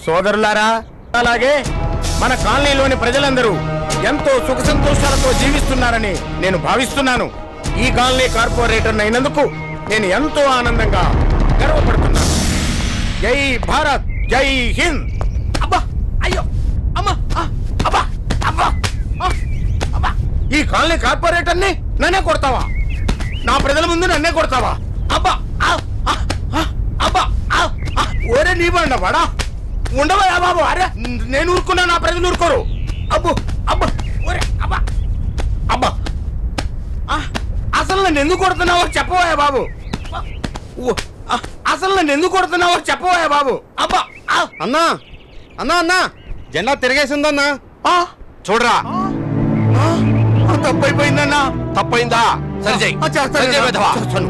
సోదరులారా అలాగే మన కాలనీలోని ప్రజలందరూ ఎంతో సుఖ సంతోషాలతో జీవిస్తున్నారని నేను భావిస్తున్నాను ఈ కాలనీ కార్పొరేటర్ అయినందుకు నేను ఎంతో ఆనందంగా గర్వపడుతున్నాను జై భారత్ జై హింద్ అబ్బా అయ్యో అమ్మా ఆ, అబ్బా అబ్బా ఆ, అబ్బా ఈ కాలనీ కార్పొరేటర్ని నన్నే కొడతావా నా ప్రజల ముందు నన్నే కొడతావా అబ్బా ఆ, ఆ, ఆ, అబ్బా ఆ, ఆ, ఓరే నీ బండ వాడా ఉండవా బాబు అరే నేను ఊరుకున్నా నా ప్రజలు ఊరుకోరు అబ్బో అబ్బా ఓరే అబ్బా అబ్బా ఆ, అసలు నన్ను ఎందుకు కొడుతున్నావో చెప్పవా బాబు ఓ, ఆ, అసలు నన్ను ఎందుకు కొడుతున్నావో చెప్పవా బాబు అబ్బా ఆ, అన్నా అన్నా అన్నా జెండా తిరగేసిందన్నా ఆ, చూడరా ఆ, ఆ, తప్పైపోయిందన్నా తప్పైందా సరి చెయ్. ఆ, చేస్తాను సరి చెయ్ వెధవా. చేస్తాను.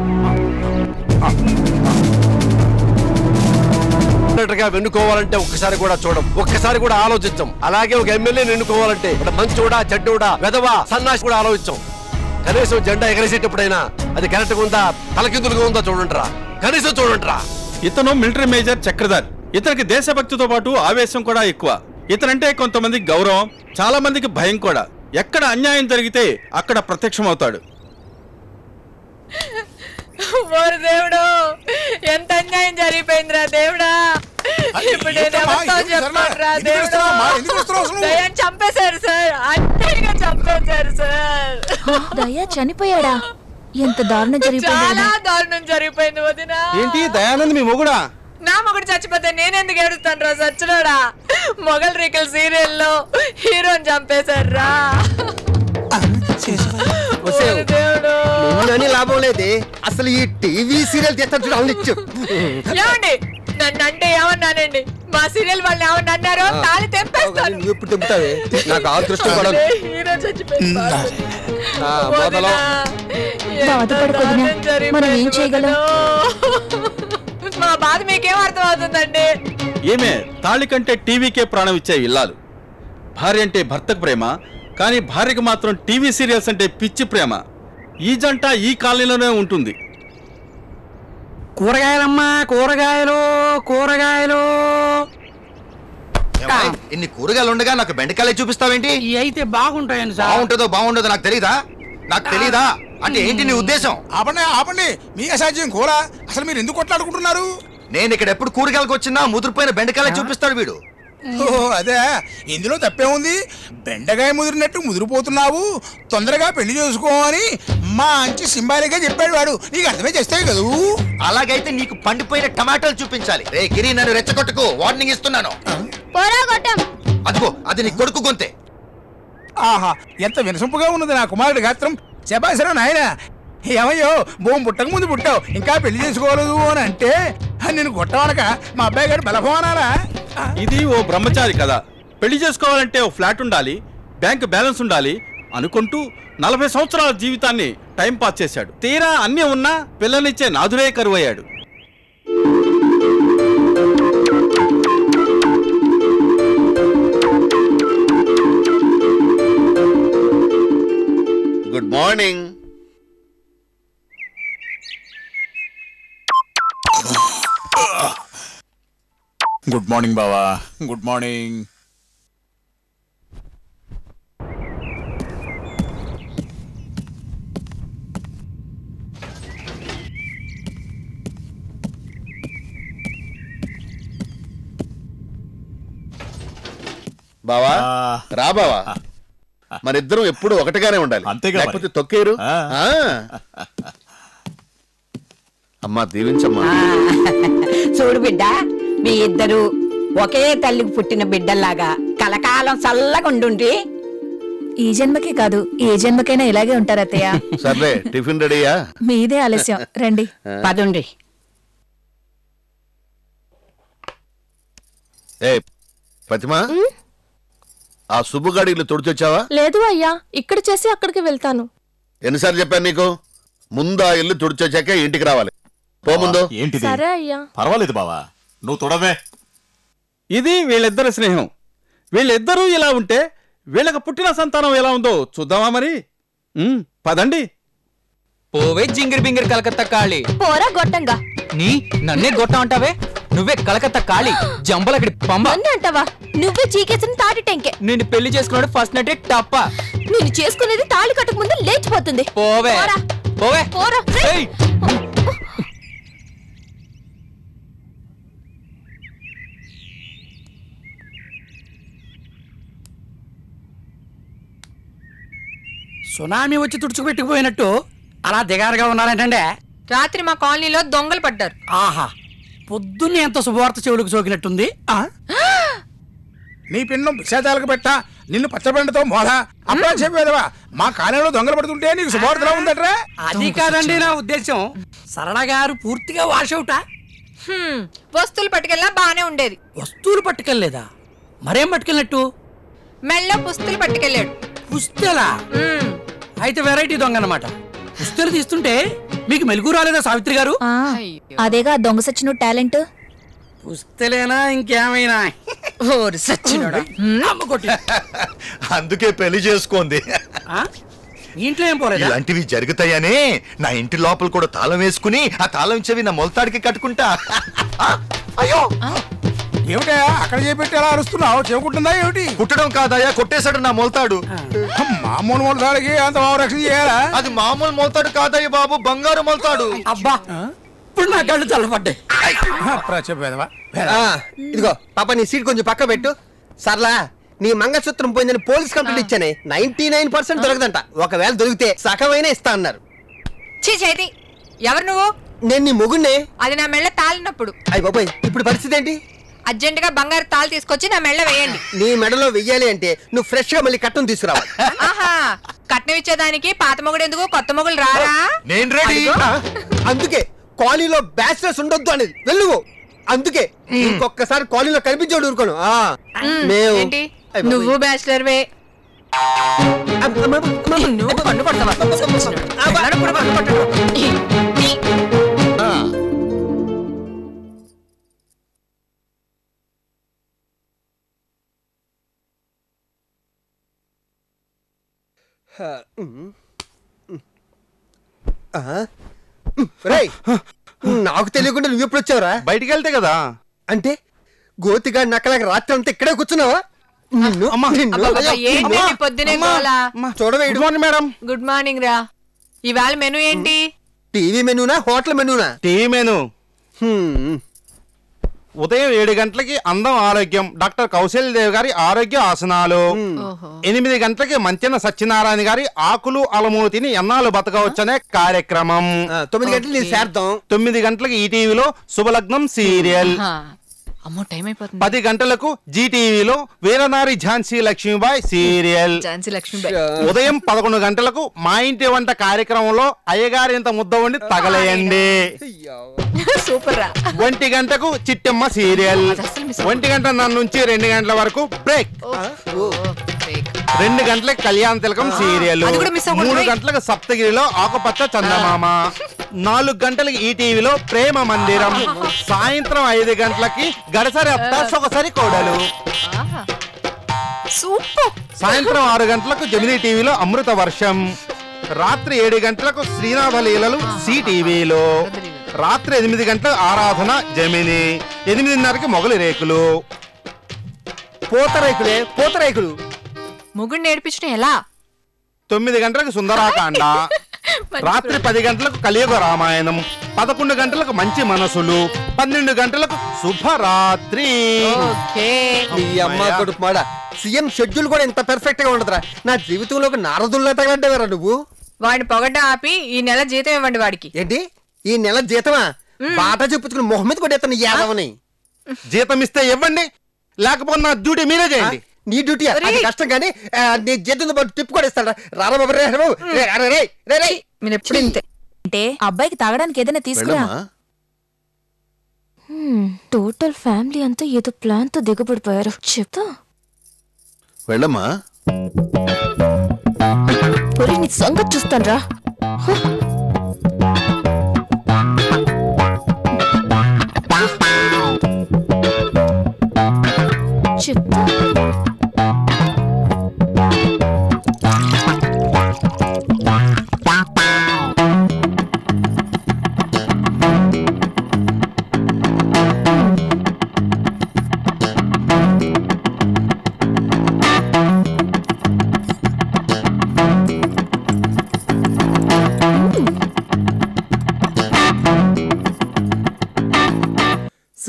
గా వెన్నుకోవాలంటే ఒక్కసారి కూడా చూడం ఒక్కసారి కూడా ఆలోచించం అలాగే ఒక ఎమ్మెల్యేని ఎన్నుకోవాలంటే ఇక్కడ మంచోడా చెడ్డోడా వెధవా సన్నాసి కూడా ఆలోచించం కనీసం జెండా ఎగరేసేటప్పుడైనా అది కరెక్ట్ గా ఉందా తలకిందులుగా ఉందా చూడండిరా కనీసం చూడండిరా ఇతను మిలిటరీ మేజర్ చక్రధారి ఇతనికి దేశభక్తితో పాటు ఆవేశం కూడా ఎక్కువ ఇతనంటే కొంతమందికి గౌరవం చాలా మందికి భయం కూడా ఎక్కడ అన్యాయం జరిగితే అక్కడ ప్రత్యక్షమవుతాడు ఓరి దేవుడు ఎంత అన్యాయం జరిగిపోయిందిరా దేవుడా ఇప్పుడు నేను ఎవరితో చెప్పానురా దేవుడు దయ్యాన్ని చంపేశారు సార్ అన్నయ్యగా చంపేశారు సార్ దయ్యా చనిపోయాడా ఎంత దారుణం జరిగిపోయింది చాలా దారుణం జరిగిపోయింది వదిన ఏంటి దయానంద్ మీ మొగుడా నా మొగుడు చచ్చిపోతే నేనెందుకు ఏడుస్తాను రా సచ్చినోడా మొగల్ రీకల్ సీరియల్లో హీరోని చంపేశారు రా ఓరి దేవుడు అని లాభం లేదే అసలు ఈ టీవీ సీరియల్ చేస్తాను చూడు అవును ఇచ్చు ఏమండి నన్ను అంటే ఏమన్నానండి మా సీరియల్ వాళ్ళు ఏమన్నా అన్నారో తాళి తెంపేస్తాను నువ్వు ఎప్పుడు తెంపుతావే నాకు అదృష్టం కూడా అరే, హీరో చచ్చిపోయింది ఆ, మొదలు బాధపడకు వదినా. మనం ఏం చేయగలం? మా బాధ మీకేం అర్థం అవుతుందండి ఏమే తాళి కంటే టీవీకే ప్రాణం ఇచ్చే ఇల్లాలు భార్య అంటే భర్తకు ప్రేమ కానీ భార్యకు మాత్రం టీవీ సీరియల్స్ అంటే పిచ్చి ప్రేమ ఈ జంట ఈ కాలనీలోనే ఉంటుంది కూరగాయలమ్మా కూరగాయలు కూరగాయలు ఏమ్మాయ్, ఇన్ని కూరగాయలు ఉండగా నాకు బెండకాయలే చూపిస్తావేంటి ఇవి అయితే బాగుంటాయని సార్ బాగుంటుందో బాగుండదో నాకు తెలీదా నాకు తెలీదా అంటే ఏంటి నీ ఉద్దేశం ఆపండి ఆపండి మీ అసాధ్యం కూర అసలు మీరు ఎందుకు కొట్లాడుకుంటున్నారు నేను ఇక్కడ ఎప్పుడు కూరగాయలకు వచ్చినా ముదిరిపోయిన బెండకాయలే చూపిస్తాడు వీడు ఓ అదే ఇందులో తప్పే ఉంది బెండకాయ ముదిరినట్టు ముదిరిపోతున్నావు తొందరగా పెళ్లి చేసుకో అని మా అంచి సింబాలిగా చెప్పాడు వాడు నీకు అర్థమే చేస్తాయి కదూ అలాగైతే నీకు పండిపోయిన టమాటాలు చూపించాలి రే గిరి నన్ను రెచ్చగొట్టుకు వార్నింగ్ ఇస్తున్నాను అదిగో అది నీ కొడుకు గొంతే ఆహా ఎంత వినసొంపుగా ఉన్నది నా కుమారుడి గాత్రం శబాసరా నాయన ఏమయ్యో భూమి పుట్టక ముందు పుట్టావు ఇంకా పెళ్లి చేసుకోలేదు అని అంటే నేను కొట్టవనక మా అబ్బాయి గారు బలభవనాలా ఇది ఓ బ్రహ్మచారి కదా పెళ్లి చేసుకోవాలంటే ఓ ఫ్లాట్ ఉండాలి బ్యాంక్ బ్యాలెన్స్ ఉండాలి అనుకుంటూ నలభై సంవత్సరాల జీవితాన్ని టైం పాస్ చేశాడు తీరా అన్నీ ఉన్నా పిల్లనిచ్చే నాదురే కరువయ్యాడు గుడ్ మార్నింగ్ గుడ్ మార్నింగ్ బావా గుడ్ మార్నింగ్ బావా రా బావా మనిద్దరం ఎప్పుడు ఒకటిగానే ఉండాలి అంతేగా మరి. లేకపోతే తొక్కేరు ఆ. ఆ. అమ్మా దీవించమ్మా చూడు బిడ్డ మీ ఇద్దరు ఒకే తల్లికి పుట్టిన బిడ్డల్లాగా కలకాలం చల్లగా ఉండుండ్రి ఈ జన్మకే కాదు ఏ జన్మకైనా ఇలాగే ఉంటారు అత్తయ్య సర్లే టిఫిన్ రెడీయా మీదే ఆలస్యం రండి పదుండ్రి ఏ ప్రతిమా ఆ సుబ్బుగాడి ఇల్లు తుడిచొచ్చావా లేదు అయ్యా ఇక్కడ చేసి అక్కడికి వెళ్తాను ఎన్నిసార్లు చెప్పాను నీకు ముందు ఆ ఇల్లు తుడిచొచ్చాకే ఇంటికి రావాలి పో ముందు ఏంటిది సరే అయ్యా పర్వాలేదు బావా నువ్వు తొడవే ఇది వీళ్ళిద్దరి స్నేహం వీళ్ళిద్దరూ ఇలా ఉంటే వీళ్ళకి పుట్టిన సంతానం ఎలా ఉందో చూద్దామా మరి ఉమ్, పదండి పోవే జింగిరి బింగిరి కలకత్తా కాళీ పోరా గొట్టంగా నీ నన్నే గొట్టం అంటావే నువ్వే కలకత్తా కాళీ జంబలకడి పంబ నన్ను అంటావా నువ్వే చీకేసిన తాటి టెంకే నిన్ను పెళ్లి చేసుకున్నాడు ఫస్ట్ నటే టప్ప నేను చేసుకునేది తాళి కట్టక ముందు లేచిపోతుంది పోవే పోరా. పోవే పోరా ఏయ్! సునామీ వచ్చి తుడుచుకుపెట్టుకుపోయినట్టు అలా దిగారుగా ఉన్నారంటే రాత్రి మా కాలనీలో దొంగలు పడ్డారు ఆహా పొద్దున్నే ఎంత శుభవార్త చెవులకు సోకినట్టుంది ఆ? నీ పిన్నం విషాదాలకు పెట్ట నిన్ను పచ్చబండతో మోద అప్పుడే చెప్పేదవా మా కాలంలో దొంగలు పడుతుంటే నీకు శుభవార్తలా ఉందట్రా అది కాదండి నా ఉద్దేశం సరళ గారు పూర్తిగా వాష్ అవుటా హ్మ్, వస్తువులు పట్టుకెళ్ళా బానే ఉండేది వస్తువులు పట్టుకెళ్ళలేదా మరేం పట్టుకెళ్ళినట్టు మెళ్ళో పుస్తులు పట్టుకెళ్ళాడు పుస్తెలా అయితే వెరైటీ దొంగ అన్నమాట పుస్తెలు తీస్తుంటే మీకు మెలుగు రాలేదా సావిత్రి గారు ఆ, అదేగా దొంగ సచిన టాలెంట్ పుస్తెలేనా ఇంకేమైనా ఓరి సచ్చినోడా అమ్మ కొట్టి అందుకే పెళ్లి చేసుకోండి ఆ? ఇంట్లో ఏం పోలేదా ఇలాంటివి జరుగుతాయని నా ఇంటి లోపల కూడా తాళం వేసుకుని ఆ తాళం చెవి నా మొలతాడికి కట్టుకుంటా అయ్యో ఏమిటా అక్కడ చేపెట్టి ఎలా అరుస్తున్నావు చెవుకుంటుందా ఏమిటి కుట్టడం కాదయ్యా కొట్టేశాడు నా మొలతాడు మామూలు మొలతాడికి అంత రక్షణ చేయాలా అది మామూలు మొలతాడు కాదయ్య బాబు బంగారు మొలతాడు అబ్బా ఇప్పుడు నా కళ్ళు చల్లబడ్డాయి చెప్పేదవా ఆ, ఇదిగో పాప నీ సీట్ కొంచెం పక్క పెట్టు సర్లా నీ మంగళసూత్రం పోయిందని పోలీస్ కంప్లైంట్ ఇచ్చానే నైన్టీ నైన్ పర్సెంట్ దొరకదంట ఒకవేళ దొరికితే సగమైనా ఇస్తా అన్నారు చీ చేతి ఎవరు నువ్వు నేను నీ మొగుణ్ణే అది నా మెళ్ళ తాలినప్పుడు అయ్యి బాబాయ్ ఇప్పుడు పరిస్థితి ఏంటి అర్జెంట్ గా బంగారు తాళి తీసుకొచ్చి నా మెళ్ళ వేయండి నీ మెడలో వెయ్యాలి అంటే నువ్వు ఫ్రెష్ గా మళ్ళీ కట్టం తీసుకురావాలి ఆహా కట్నం ఇచ్చేదానికి పాత మొగుడు ఎందుకు కొత్త మొగుడు రారా నేను రెడీ ఆ, అందుకే కాలనీలో బ్యాచిలర్స్ ఉండొద్దు అనేది వెళ్ళు అందుకే ఇంకొకసారి కాలనీలో కనిపించాడు ఊరుకోను ఆ, మేము ఏంటి అయ్ బాబోయ్. నువ్వు బ్యాచిలర్ వే నువ్వు పన్ను కొడతావా పిల్లలు కూడా పన్ను కొట్టడు. ఆ, రేయ్, నాకు తెలియకుండా నువ్వు ఎప్పుడు వచ్చావురా బయటికి వెళ్తే కదా అంటే గోతిగా నక్కలకి రాత్రి అంతా ఇక్కడే కూర్చున్నావా నిన్ను నిన్ను అబ్బబ్బబ్బ, ఏంటి నీ పొద్దునే గోలా చూడవే good morning madam good morning రా ఇవాళ మెను ఏంటి టీవీ మెనూనా హోటల్ మెనూనా టీవీ మెను హ్మ్. ఉదయం ఏడు గంటలకి అందం ఆరోగ్యం డాక్టర్ కౌశల్ దేవ్ గారి ఆరోగ్య ఆసనాలు ఎనిమిది గంటలకి మంచెన సత్యనారాయణ గారి ఆకులు అలములు తిని ఎన్నాళ్ళు బతకవచ్చనే కార్యక్రమం ఆ, తొమ్మిది గంటలు నీ శార్థం తొమ్మిది గంటలకి ఈ టీవీలో శుభలగ్నం సీరియల్ ఆ, అమ్మో టైం అయిపోతుంది పది గంటలకు జీ టీవీలో వీరనారి ఝాన్సీ లక్ష్మీబాయి సీరియల్ ఝాన్సీ లక్ష్మీబాయి ఉదయం పదకొండు గంటలకు మా ఇంటి వంట కార్యక్రమంలో అయ్యగారి ఇంత ముద్ద వండి తగలేయండి సూపర్ రా ఒంటి గంటకు చిట్టమ్మ సీరియల్ ఒంటి గంట నుంచి రెండు గంటల వరకు బ్రేక్ రెండు గంటలకు కళ్యాణ తిలకం సీరియల్ అది కూడా miss అవ్వకూడదు. మూడు గంటలకు సప్తగిరిలో ఆకుపచ్చ చందమామ నాలుగు గంటలకు ఈ టీవీలో ప్రేమ మందిరం సాయంత్రం ఐదు గంటలకి గడసరి అత్త సొగసరి కోడలు సూపర్ సాయంత్రం ఆరు గంటలకు జమినీ టీవీలో అమృత వర్షం రాత్రి ఏడు గంటలకు శ్రీనాథ లీలలు సి టీవీలో రాత్రి ఎనిమిది గంటలకు ఆరాధన జమిని ఎనిమిదిన్నరకి మొగలి రేకులు పూతరేకులే పూతరేకులు ముగ్గురు నేర్పించడం ఎలా తొమ్మిది గంటలకు సుందరాకాండ రాత్రి పది గంటలకు కలియుగ రామాయణం పదకొండు గంటలకు మంచి మనసులు పన్నెండు గంటలకు శుభరాత్రి ఓకే ఈ అమ్మ కొడుకు మాడ సీఎం షెడ్యూల్ కూడా ఇంత పెర్ఫెక్ట్ గా ఉండదురా నా జీవితంలో ఒక నారదుల్లా తగలంటేవారా నువ్వు వాడిని పొగడ్డ ఆపి ఈ నెల జీతం ఇవ్వండి వాడికి ఏంటి ఈ నెల జీతమా బాట చెప్పుకుని మొహం మీద కొట్టేస్తాను యాదవని జీతం ఇస్తే ఇవ్వండి లేకపోతే నా డ్యూటీ మీరే చేయండి నీ డ్యూటీ అది కష్టం కానీ ఆ, నీ జీతంతో పాటు టిప్ కూడా ఇస్తాడా రారా బాబు రే రే బాబు. రే, రే, రే, రే, రే. మీరు ఎప్పుడు ఇంతే అంటే అబ్బాయికి తాగడానికి ఏదైనా తీసుకురా హ్మ్, టోటల్ ఫ్యామిలీ అంతా ఏదో ప్లాన్ తో దిగబడిపోయారు చెప్తా వెళ్ళమ్మా ఒరేయ్, నీ సంగతి చూస్తాను రా చెప్తా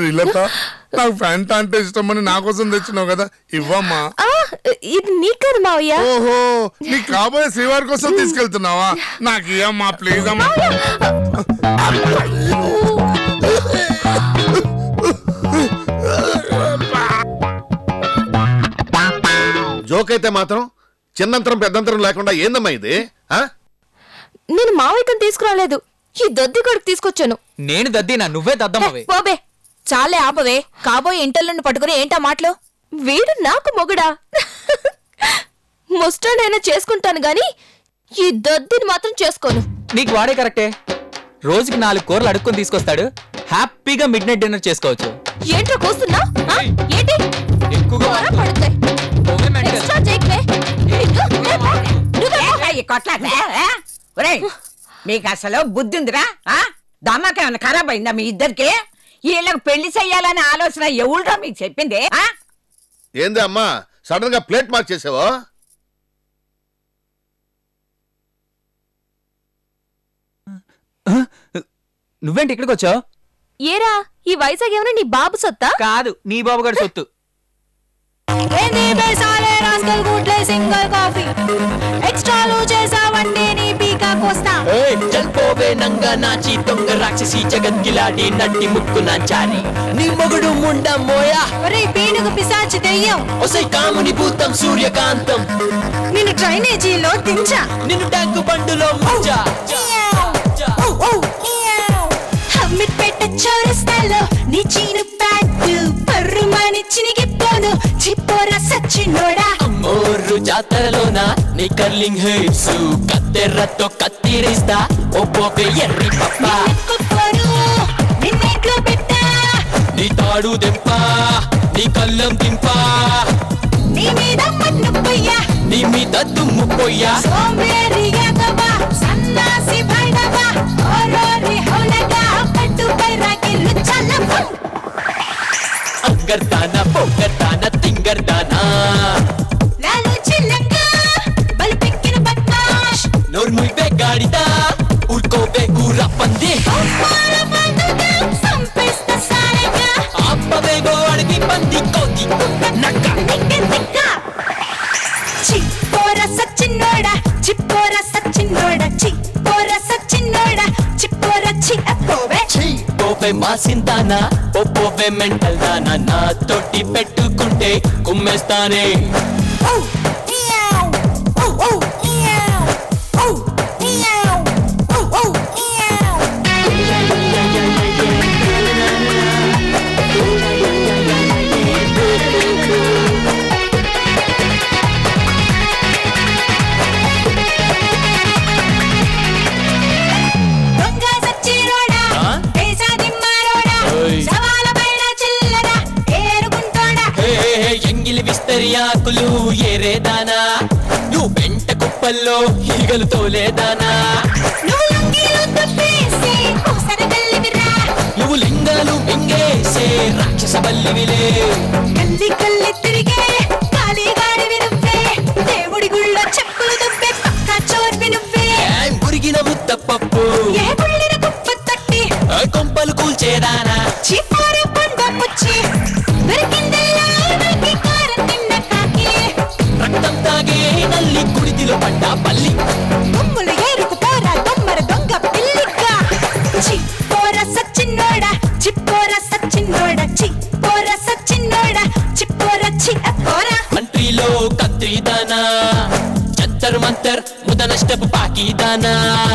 శ్రీలత నాకు ఫ్యాంటా అంటే ఇష్టమని నా కోసం తెచ్చినావు కదా ఇవ్వమ్మా ఆ, ఇది నీకు కదా మావయ్య ఓహో నీ కాబోయే శ్రీవారి కోసం తీసుకెళ్తున్నావా నాకు ఇవ్వమ్మా ప్లీజ్ అమ్మా జోక్ అయితే మాత్రం చిన్నంతరం పెద్దంతరం లేకుండా ఏందమ్మా ఇది ఆ? నేను మావయ్యకని తీసుకురాలేదు ఈ దొద్ది కొడుకు తీసుకొచ్చాను నేను దద్దినా నువ్వే దద్దమ్మవే పోబే చాలే ఆపవే కాబోయే ఇంటర్లను పట్టుకుని ఏంటా మాటలు వీడు నాకు మొగుడా ముస్టాడైనా చేసుకుంటాను గాని ఈ దొద్దిని మాత్రం చేసుకోను నీకు వాడే కరెక్టే రోజుకి నాలుగు కూరలు అడుక్కొని తీసుకొస్తాడు హ్యాపీగా మిడ్ నైట్ డిన్నర్ చేసుకోవచ్చు ఏంట్రా కూస్తున్నా ఏంటి ఎక్కువగా కూర పడుతాయి ఎక్స్ట్రా చేయకువే. ఏంటయ్య కొట్లాట ఆ? ఒరేయ్ మీకు అసలు బుద్ధి ఉందిరా ఆ? దమ్మకేమైనా ఖరాబ్ అయిందా మీ ఇద్దరికి వీళ్ళకి పెళ్లి చెయ్యాలనే ఆలోచన ఎవరురా మీకు చెప్పింది ఆ? ఏంది అమ్మా సడన్ గా ప్లేట్ మార్క్ చేసావా నువ్వేంటి ఇక్కడికి వచ్చావు ఏరా ఈ వైజాగ్ ఏమైనా నీ బాబు సొత్తా కాదు నీ బాబు గారి సొత్తు ఏంది బేసాలే రాస్కల్ గుడ్లే సింగల్ కాఫీ ఎక్స్ట్రాలు చేసావంటే నీ పీకా కోస్తా చల్పోవే నంగా నాచి దొంగ రాక్షసి జగత్కిలాడి నట్టి ముక్కు నాచారి నీ మొగుడు ముండ మోయా ఒరే పీనుగు పిశాచి దెయ్యం ఒసై కాముని భూతం సూర్యకాంతం నిన్ను డ్రైనేజీలో దించా నిన్ను ట్యాంకు బండులో ముంచా హమ్మిపేట చౌరస్తాలో నీ చీను ప్యాంటు పర్రుమని చినిగిపోను చిప్పోర సచ్చినోడా మోర్రు జాతరలోన నీ కర్లింగ్ హెయిర్స్ కత్తెర్రతో కత్తిరిస్తా ఒప్పోవే ఎర్రి పప్ప కుక్కోరు నిన్నేట్లో పెట్టా నీ తాడు దెంప నీ కళ్ళం దింప నీ మీద మన్ను పొయ్యా నీ మీద దుమ్ము పొయ్యా సోంబేరిగా కవా సన్నాసి భైరవా ఓరోరి హౌలగా పట్టుపై రాకిల్లు చల్లము అంగర్దానా పొగర్దానా తింగర్దానా లాలు చిల్లంగా బలిపెక్కిన బద్మాష్ నోర్ముయ్వే గాడిదా ఊరుకోవే ఊర పంది మార పండుగ సంపేస్త సారెగా అప్పవేగో అడిగి పంది కోతి నక్క నిక్క నిక్క చిప్పోర సచ్చినోడా చిప్పోర సచ్చినోడా చిప్పోర సచ్చినోడా చిప్పోర చి అప్పోవే పోవే మాసిందానా పోవే మెంటల్ దానా నా తోటి పెట్టుకుంటే కుమ్మేస్తానే దొంగ సచ్చినోడా దేశా దిమ్మారోడా ఓయ్. సవాల పైన చిల్లరా ఏరుకుంటోడా హే, హే, హే, ఎంగిలి విస్తరియాకులు ఏరేదానా నువ్వు వెంట కుప్పల్లో ఈగలు తోలేదానా నువ్వు లుంగీలు తప్పేసి ఊసర గల్లివిరా నువ్వు లింగాలు మింగేసే రాక్షస బల్లివిలే కల్లి కల్లి తిరిగే కాలిగాడివి నువ్వే దేవుడి గుళ్ళో చెప్పులు దువ్వే పక్క చోర్వి నువ్వే ఏం మురిగిన ముద్ద పప్పు ఏ గుళ్ళిన కుప్ప తట్టి ఆ కొంపలు కూల్చేదానా చిప్పార పండ పుచ్చి దొరికిందల్లా నాకి కారం తిన్న కాకి రక్తం తాగే నల్లి కుడితిలో పడ్డ బల్లి కొమ్ములు ఏరుకు పోరా దొమ్మర దొంగ పిల్లిగా చిప్పోర సచ్చిన్నోడా చిప్పోర సచ్చిన్నోడా చిప్పోర సచ్చిన్నోడా చిప్పోర చి అప్పోరా కంట్రీలో కత్తిదానా జంతర్ మంతర్ ముదనష్టపు పాకిదానా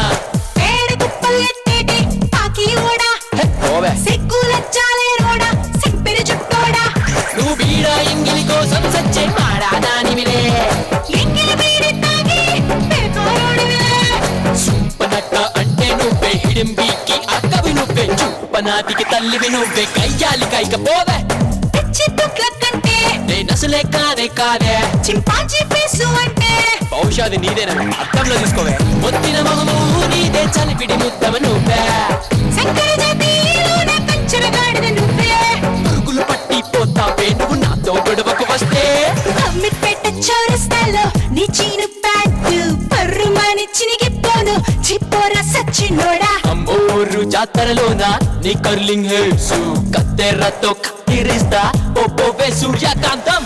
పేడ కుప్పలు ఎత్తేటి పాకి ఓడా పోవే సిగ్గుల చాలే రోడా సిప్పిరి చుట్టోడా నువ్వు బీడా ఎంగిలి కోసం సచ్చే మాడా దానివిలే ఎంగిలి బీడి తాగి పేదోరోడివిలే సుంపనక్క అంటే నువ్వే హిడింబీకి అక్కవి నువ్వే చూపనాతికి తల్లివి నువ్వే కయ్యాలి కైక పోవే పిచ్చి తుక్ల కంటే నేనసలే కాదే కాదే చింపాంజీ ఫేసు అంటే బహుశా నీదేనా అర్థంలో తీసుకోవే మొత్తిన మొహము నీదే చలిపిడి ముద్దమ నువ్వే శంకర జాతిలోన కంచెర గాడిద నువ్వే పురుగులు పట్టి పోతావే నువ్వు నాతో గొడవకు వస్తే అమ్మిపేట చౌరస్తాలో నీ చీను ప్యాంటు పర్రుమని చినిగిపోను చిప్పోర సచ్చినోడా అమ్మో ఊరు జాతరలోన నీ కర్లింగ్ హెడ్స్ కత్తెరతో కత్తిరిస్తా ఒబ్బోవే సూర్యకాంతం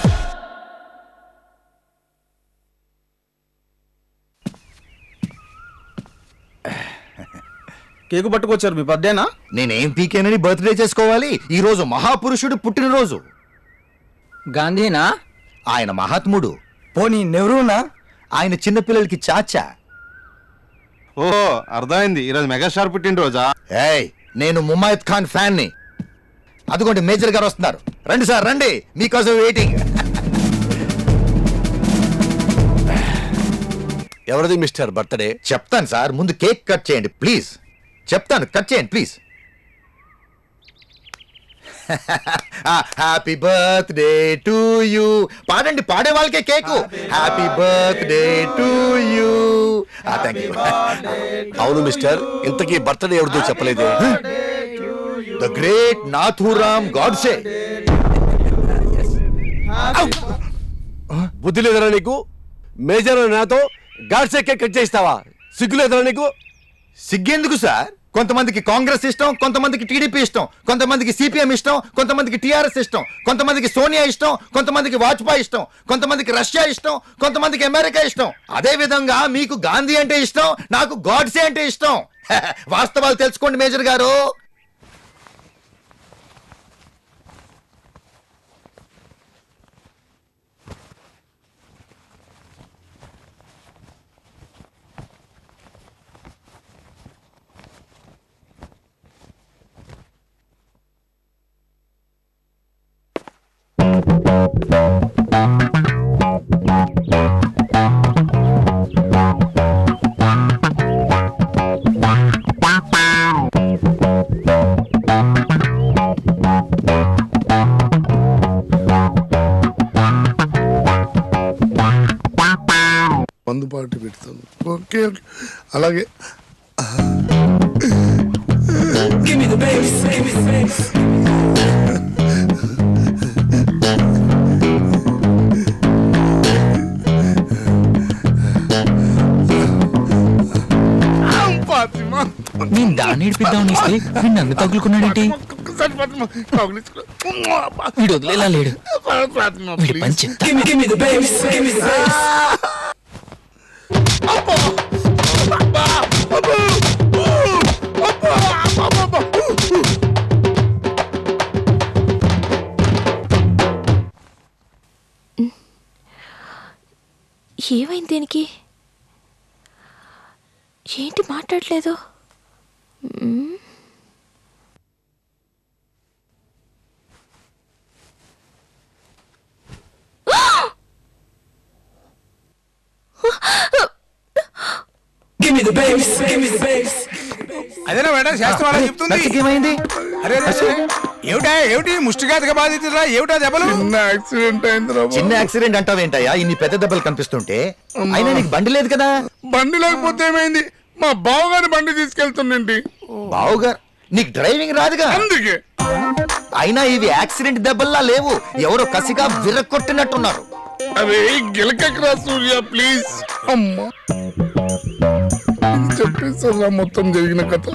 కేకు పట్టుకొచ్చారు మీ బర్త్డేనా నేనేం పీకేనని బర్త్డే చేసుకోవాలి ఈ రోజు మహాపురుషుడు పుట్టినరోజు గాంధీనా ఆయన మహాత్ముడు పోనీ నెహ్రూనా ఆయన చిన్నపిల్లలకి చాచా ఓ అర్థమైంది ఈరోజు మెగాస్టార్ పుట్టినరోజా ఏయ్ నేను ముమాయత్ ఖాన్ ఫ్యాన్ ని అదిగోండి మేజర్ గారు వస్తున్నారు రండి సార్ రండి మీకోసం వెయిటింగ్ ఎవరిది మిస్టర్ బర్త్డే చెప్తాను సార్ ముందు కేక్ కట్ చేయండి ప్లీజ్ చెప్తాను కట్ చేయండి please happy birthday to you పాడండి పాడే వాళ్ళకే cake happy birthday to you thank you అవును మిస్టర్ ఇంతకీ బర్త్డే ఎవరిదో చెప్పలేదే ద గ్రేట్ నాథూరామ్ గాడ్సే బుద్ధి లేదరా నీకు మేజర్ నాతో గాడ్సే కేక్ కట్ చేస్తావా సిగ్గు లేదరా నీకు సిగ్గెందుకు సార్ కొంతమందికి కాంగ్రెస్ ఇష్టం కొంతమందికి టీడీపీ ఇష్టం కొంతమందికి సిపిఎం ఇష్టం కొంతమందికి టిఆర్ఎస్ ఇష్టం కొంతమందికి సోనియా ఇష్టం కొంతమందికి వాజ్పేయి ఇష్టం కొంతమందికి రష్యా ఇష్టం కొంతమందికి అమెరికా ఇష్టం అదే విధంగా మీకు గాంధీ అంటే ఇష్టం నాకు గాడ్సే అంటే ఇష్టం వాస్తవాలు తెలుసుకోండి మేజర్ గారు మందు పార్టీ పెడతాను ఓకే ఓకే అలాగే ఫాతిమా నేను దాన్ని ఏడిపిద్దామని ఇస్తే వీడు నన్ను తగులుకున్నాడేంటి ఒక్కసారి ఫాతిమా కౌగిలించుకో. వీడు వదిలేలా లేడు ఫాతిమా వీడి పని ప్లీజ్ చెప్తా ఏమైంది దీనికి ఏంటి మాట్లాడలేదు మ్మ్. అదేనా మేడం శాస్త్రం అలా చెప్తుంది ఏమైంది అరే అరే, అరే. ఏమిటా ఏమిటి ముష్టిఘాతక బాధితురా ఏమిటా దెబ్బలు చిన్న యాక్సిడెంట్ అయిందిరా బాబు. చిన్న యాక్సిడెంట్ అంటావేంటయ్యా ఇన్ని పెద్ద దెబ్బలు కనిపిస్తుంటే అయినా నీకు బండి లేదు కదా బండి లేకపోతే ఏమైంది మా బావగారి బండి తీసుకెళ్తుండండి బావుగారు నీకు డ్రైవింగ్ రాదుగా అందుకే అయినా ఇవి యాక్సిడెంట్ దెబ్బల్లా లేవు ఎవరో కసిగా విరక్కొట్టినట్టున్నారు అరే గిలకరా సూర్య ప్లీజ్ అమ్మా చెప్పేసా మొత్తం జరిగిన కథ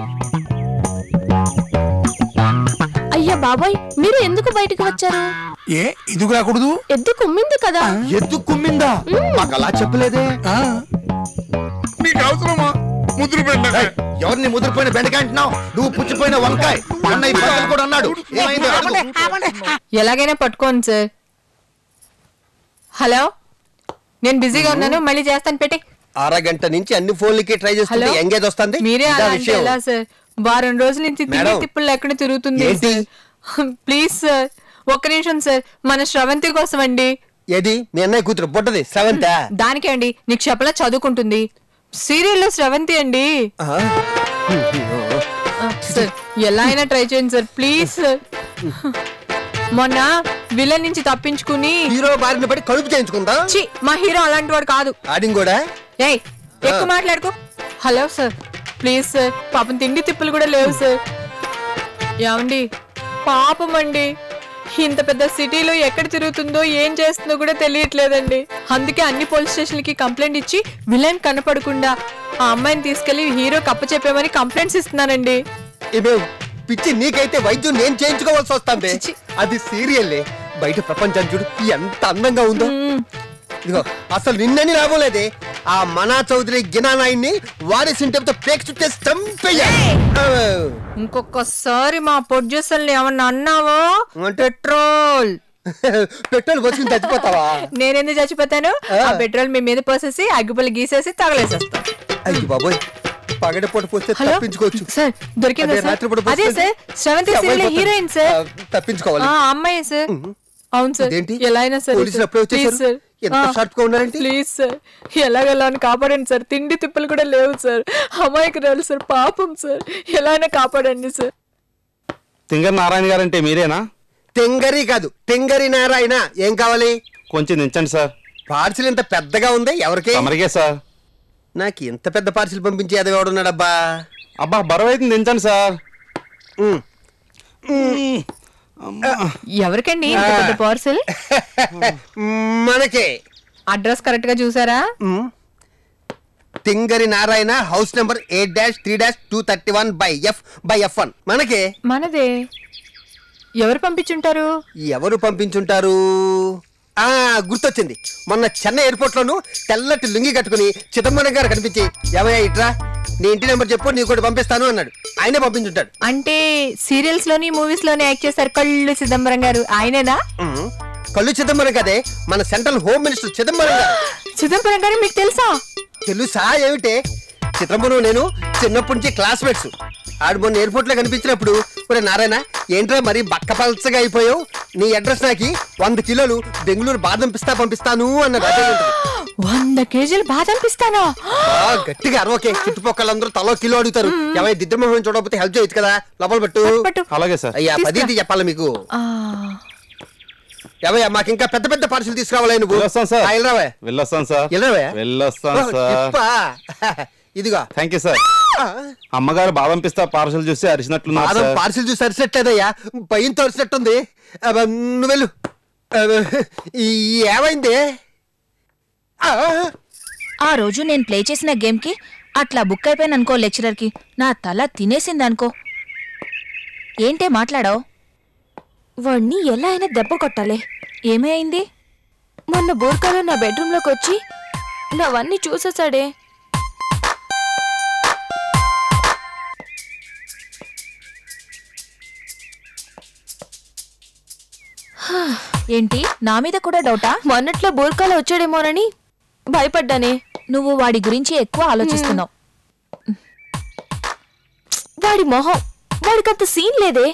అయ్యా బాబాయ్ మీరు ఎందుకు బయటకు వచ్చారు ఏ ఎందుకు రాకూడదు ఎద్దు కుమ్మింది కదా ఎద్దు కుమ్మిందా మాకు అలా చెప్పలేదే నీకు అవసరమా ముద్ర ఏయ్, ఎవరిని ముదిరిపోయిన బెండకాయ అంటున్నావు నువ్వు పుచ్చిపోయిన వంకాయ అన్న ఈ పక్కన కూడా అన్నాడు ఏమైందో అడుగు. ఎలాగైనా పట్టుకోండి సార్ హలో నేను బిజీగా ఉన్నాను మళ్ళీ చేస్తాను పెట్టి అరగంట నుంచి అన్ని ఫోన్లకి ట్రై చేస్తుంటే హలో? ఎంగేజ్ వస్తుంది మీరే ఇదా అలా అంటే విషయం ఎలా సార్ వారం రోజుల నుంచి తిండి మేడం. తిప్పులు ఎక్కడ తిరుగుతుంది ఏంటి? సార్. ప్లీజ్ సార్ ఒక్క నిమిషం సార్ మన శ్రవంతి కోసం అండి ఏది మీ అన్నయ్య కూతురు బుట్టది సెవెంత్ దానికే అండి నీకు చెప్పలా చదువుకుంటుంది సీరియల్లో శ్రవంతి అండి ఆ, సార్ ఎలా అయినా ట్రై చేయండి సార్ ప్లీజ్ సార్ మొన్న విలన్ నుంచి తప్పించుకుని హీరో బారిన పడి కడుపు చేయించుకుందా ఛీ, మా హీరో అలాంటి వాడు కాదు ఆడింగ్ కూడా ఏయ్ ఎక్కువ మాట్లాడుకో హలో సార్ ప్లీజ్ సార్ పాపం తిండి తిప్పులు కూడా లేవు సార్ ఏమండి పాపం అండి ఇంత పెద్ద సిటీలో ఎక్కడ తిరుగుతుందో ఏం చేస్తుందో కూడా తెలియట్లేదండి అందుకే అన్ని పోలీస్ స్టేషన్లకి కంప్లైంట్ ఇచ్చి విలన్ కనపడకుండా ఆ అమ్మాయిని తీసుకెళ్లి హీరో కప్ప చెప్పామని కంప్లైంట్స్ ఇస్తున్నానండి ఇవే పిచ్చి నీకైతే వైద్యం నేను చేయించుకోవాల్సి వస్తాంబే అది సీరియల్లే బయట ప్రపంచం చూడు ఎంత అందంగా ఉందో ఇదిగో అసలు నిన్నని రాబోలేదే ఆ మనా చౌదరి గినా నాయుడిని వారి సింటంతో పేక్ చుట్టేసి చంపేయ ఇంకొకసారి మా ప్రొడ్యూసర్ని ఏమన్నా అన్నావో పెట్రోల్ పెట్రోల్ పోసుకుని చచ్చిపోతావా నేనెందుకు చచ్చిపోతాను ఆ పెట్రోల్ మీ మీద పోసేసి అగ్గిపుల్లి గీసేసి తగలేసేస్తాం అయ్యి బాబోయ్ పగడపూట పోస్తే హలో? తప్పించుకోవచ్చు సార్ దొరికిందా అదే సార్? రాత్రిపూట అదే పోస్తే సార్ శ్రవంతి అమ్మాయి సీరియల్ పోతుంది. హీరోయిన్ సార్ ఆ, తప్పించుకోవాలి ఆ అమ్మాయి సార్ అవును సార్ ఇదేంటి? ఎలా అయినా సరే పోలీసులు అప్పుడే వచ్చేసారు? ఎంత sharp గా ఉన్నారంటే? ప్లీజ్ సార్ ఎలాగెలా అని కాపాడండి సార్ తిండి తిప్పలు కూడా లేవు సార్ అమ్మాయికి రాదు సార్ పాపం సార్ ఎలా అయినా కాపాడండి సార్ తింగర్ నారాయణ గారు అంటే మీరేనా తెంగరి కాదు తెంగరి నారాయణ ఏం కావాలి కొంచెం దించండి సార్ పార్సిల్ ఇంత పెద్దగా ఉంది ఎవరికి తమరికే సార్ నాకు ఇంత పెద్ద పార్సిల్ పంపించి అది ఎవడున్నాడబ్బా అబ్బా బరువు అయితే దించండి సార్ ఎవరికండి ఇంత పెద్ద పార్సల్ మనకే అడ్రస్ కరెక్ట్ గా చూసారా తింగరి Narayana house number eight dash three dash two thirty one by F by F one మనకే మనదే ఎవరు పంపించుంటారు ఎవరు పంపించుంటారు ఆ గుర్తొచ్చింది మొన్న చెన్నై ఎయిర్పోర్ట్ లోను తెల్లటి లుంగి కట్టుకుని చిదంబరం గారు కనిపించి ఏమయ్యా ఇట్రా నీ ఇంటి నెంబర్ చెప్పు నీకు కూడా పంపిస్తాను అన్నాడు ఆయనే పంపించుంటాడు అంటే సీరియల్స్ లోని మూవీస్ లోని యాక్ట్ చేస్తారు కళ్ళు చిదంబరం గారు ఆయనేనా ఉమ్, కళ్ళు చిదంబరం కదే మన సెంట్రల్ హోమ్ మినిస్టర్ చిదంబరం గారు చిదంబరం గారు మీకు తెలుసా తెలుసా ఏమిటే చిదంబరం నేను చిన్నప్పటి నుంచి క్లాస్మేట్స్ ఆడు మొన్న ఎయిర్పోర్ట్ లో కనిపించినప్పుడు ఒరే నారాయణ ఏంట్రా మరి బక్క పలచగా అయిపోయావు నీ అడ్రస్ నాకి వంద కిలోలు బెంగళూరు బాదం పిస్తా పంపిస్తాను అన్నాడు అదే ఉంటుంది. వంద కేజీలు బాధ అనిపిస్తానా ఆ, గట్టిగా అరవకే చుట్టుపక్కలందరూ తలో కిలో అడుగుతారు ఏమైనా దిద్రమోహన్ చూడకపోతే హెల్ప్ చేయొచ్చు కదా లోపల పెట్టు అలాగే సార్ అయ్యా తీసుకురా. పది చెప్పాలి మీకు ఏవయ్యా మాకు ఇంకా పెద్ద పెద్ద పార్సల్ తీసుకురావాలి నువ్వు వెళ్ళొస్తాం సార్ ఆ, వెళ్ళరావే వెళ్ళొస్తాం సార్ వెళ్ళరావే వెళ్ళొస్తాం ఓ, సార్ ఇప్పా. ఇదిగో థ్యాంక్ యూ సార్ అమ్మగారు బాదం పిస్తా పార్సల్ చూసి అరిచినట్లున్నారు బాదం సార్ పార్సిల్ చూసి అరిసెట్లేదయ్యా భయంతో అరిసినట్టుంది అబ్బ, నువ్వు వెళ్ళు అబ్బ, ఈ- ఏమైంది ఆ, ఆ రోజు నేను ప్లే చేసిన గేమ్కి అట్లా బుక్ అయిపోయాను అనుకో లెక్చరర్కి నా తల తినేసింది అనుకో ఏంటే మాట్లాడావు వాణ్ణి ఎలా అయినా దెబ్బ కొట్టాలి ఏమీ అయింది మొన్న బోర్కాలో నా బెడ్రూమ్లోకి వచ్చి నావన్నీ చూసేసాడే ఏంటి నా మీద కూడా డౌటా మొన్నట్లో బోర్కాలో వచ్చాడేమోనని భయపడ్డానే నువ్వు వాడి గురించి ఎక్కువ ఆలోచిస్తున్నావు వాడి మొహం వాడికంత సీన్ లేదే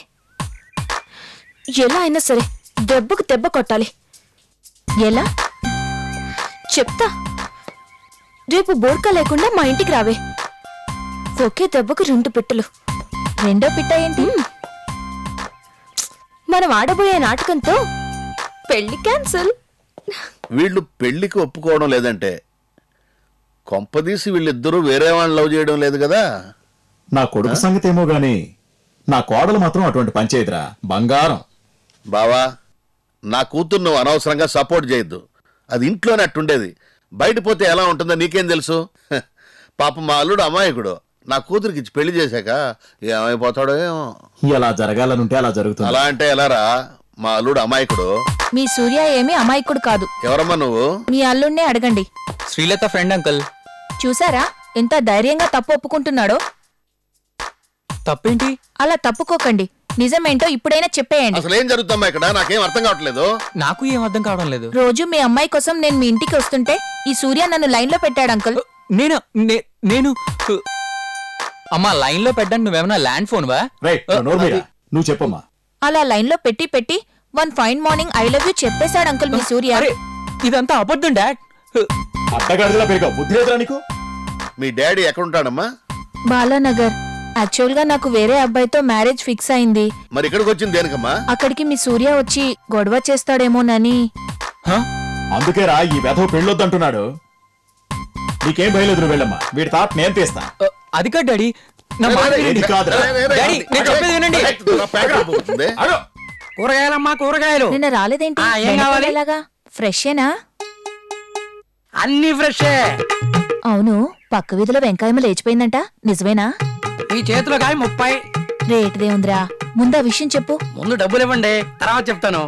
ఎలా అయినా సరే దెబ్బకు దెబ్బ కొట్టాలి ఎలా చెప్తా రేపు బోర్కా లేకుండా మా ఇంటికి రావే ఒకే దెబ్బకు రెండు పిట్టలు రెండో పిట్ట ఏంటి మనం ఆడబోయే నాటకంతో పెళ్లి క్యాన్సిల్ వీళ్ళు పెళ్లికి ఒప్పుకోవడం లేదంటే కొంపదీసి వీళ్ళిద్దరూ వేరే వాళ్ళని లవ్ చేయడం లేదు కదా నా కొడుకు సంగతి ఏమో గాని నా కోడలు మాత్రం అటువంటి పని చేయదురా బంగారం బావా నా కూతురు నువ్వు అనవసరంగా సపోర్ట్ చేయొద్దు అది ఇంట్లోనే అట్టుండేది బయట పోతే ఎలా ఉంటుందో నీకేం తెలుసు హ, పాపం మా అల్లుడు అమాయకుడు నా కూతురికి ఇచ్చి పెళ్లి చేశాక ఏమైపోతాడో ఏమో ఎలా జరగాలనుంటే అలా జరుగుతుంది అలా అంటే ఎలారా మా అల్లుడు అమాయకుడు మీ సూర్య ఏమీ అమాయకుడు కాదు ఎవరమ్మా నువ్వు మీ అల్లుణ్ణే అడగండి శ్రీలత ఫ్రెండ్ అంకుల్ చూసారా ఎంత ధైర్యంగా తప్పు ఒప్పుకుంటున్నాడో తప్పేంటి అలా తప్పుకోకండి నిజమేంటో ఇప్పుడైనా చెప్పేయండి అసలు ఏం జరుగుతుందమ్మా ఇక్కడ నాకేం అర్థం కావట్లేదు నాకు ఏం అర్థం కావడం లేదు రోజు మీ అమ్మాయి కోసం నేను మీ ఇంటికి వస్తుంటే ఈ సూర్య నన్ను లైన్ లో పెట్టాడు అంకుల్ నేను నే- నేను అమ్మా లైన్ లో పెట్టడానికి నువ్వేమన్నా ల్యాండ్ ఫోన్ వా రైట్ నోర్మీరా నువ్వు చెప్పమ్మా అలా లైన్ లో పెట్టి పెట్టి one fine morning I love you చెప్పేశాడు అంకుల్ మీ సూర్య ఇదంతా అబద్ధం డాడ్ అడ్డగాడిదలా పెరిగావు బుద్ధి లేదురా నీకు మీ డాడీ ఎక్కడుంటాడమ్మా బాలానగర్ యాక్చువల్ గా నాకు వేరే అబ్బాయితో మ్యారేజ్ ఫిక్స్ అయింది మరి ఇక్కడికి వచ్చింది దేనికమ్మా అక్కడికి మీ సూర్య వచ్చి గొడవ చేస్తాడేమోనని అందుకే రా ఈ వెధవ పెళ్ళొద్దంటున్నాడు నీకేం భయలేదు నువ్వు వెళ్ళమ్మా వీడి తాట నేను తీస్తా అది కాదు డాడీ నా మాట ఏది వినండి. కాదురా? డాడీ నేను చెప్పేది వినండి కూరగాయలమ్మా కూరగాయలు నిన్న రాలేదేంటి ఆ, ఏం కావాలి? ఎలాగా ఫ్రెష్ ఏనా అన్ని ఫ్రెష్ అవును పక్క వీధిలో వెంకాయమ్మ లేచిపోయిందంట నిజమేనా ఈ చేతిలో కాయ ముప్పై రేటుదే ఉందిరా ముందా విషయం చెప్పు ముందు డబ్బులు ఇవ్వండి తర్వాత చెప్తాను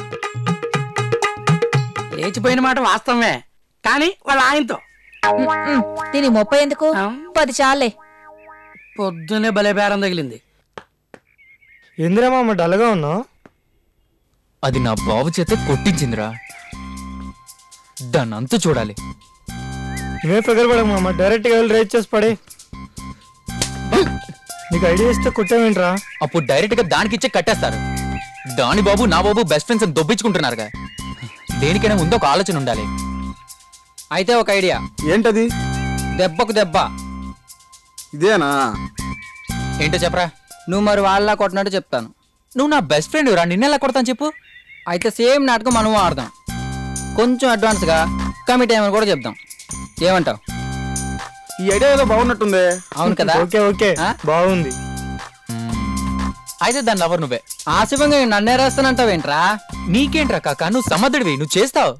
లేచిపోయిన మాట వాస్తవమే కానీ వాళ్ళ ఆయనతో దీని ముప్పై ఎందుకు పది చాలే పొద్దునే భలే బేరం తగిలింది ఎందురా మామ డల్గా ఉన్నావు అది నా బావ చేత కొట్టించిందిరా దాన్ని అంతు చూడాలి నువ్వే ఫిగర్ పడకు మామ డైరెక్ట్ గా వెళ్ళి రేట్ చేసి పడే నీకు ఐడియా ఇస్తే కొట్టావేంట్రా అప్పుడు డైరెక్ట్ గా దానికి ఇచ్చే కట్టేస్తారు దాని బాబు నా బాబు బెస్ట్ ఫ్రెండ్స్ అని దొబ్బించుకుంటున్నారుగా దేనికైనా ముందు ఒక ఆలోచన ఉండాలి అయితే ఒక ఐడియా ఏంటది దెబ్బకు దెబ్బ ఇదేనా ఏంటో చెప్పరా నువ్వు మరి వాళ్ళ కొట్టినట్టు చెప్తాను నువ్వు నా బెస్ట్ ఫ్రెండ్ రా నిన్నెలా కొడతాను చెప్పు అయితే సేమ్ నాటకం మనం ఆడదాం కొంచెం అడ్వాన్స్గా కమిటీ ఏమని కూడా చెప్దాం ఏమంటావు ఈ ఐడియా ఏదో బాగున్నట్టుంది అవును కదా ఓకే ఓకే బాగుంది అయితే దాని లవర్ నువ్వే ఆశివంగా నన్నే రాస్తానంటావేంట్రా నీకేంట్రా కాక నువ్వు సమర్థుడివి నువ్వు చేస్తావు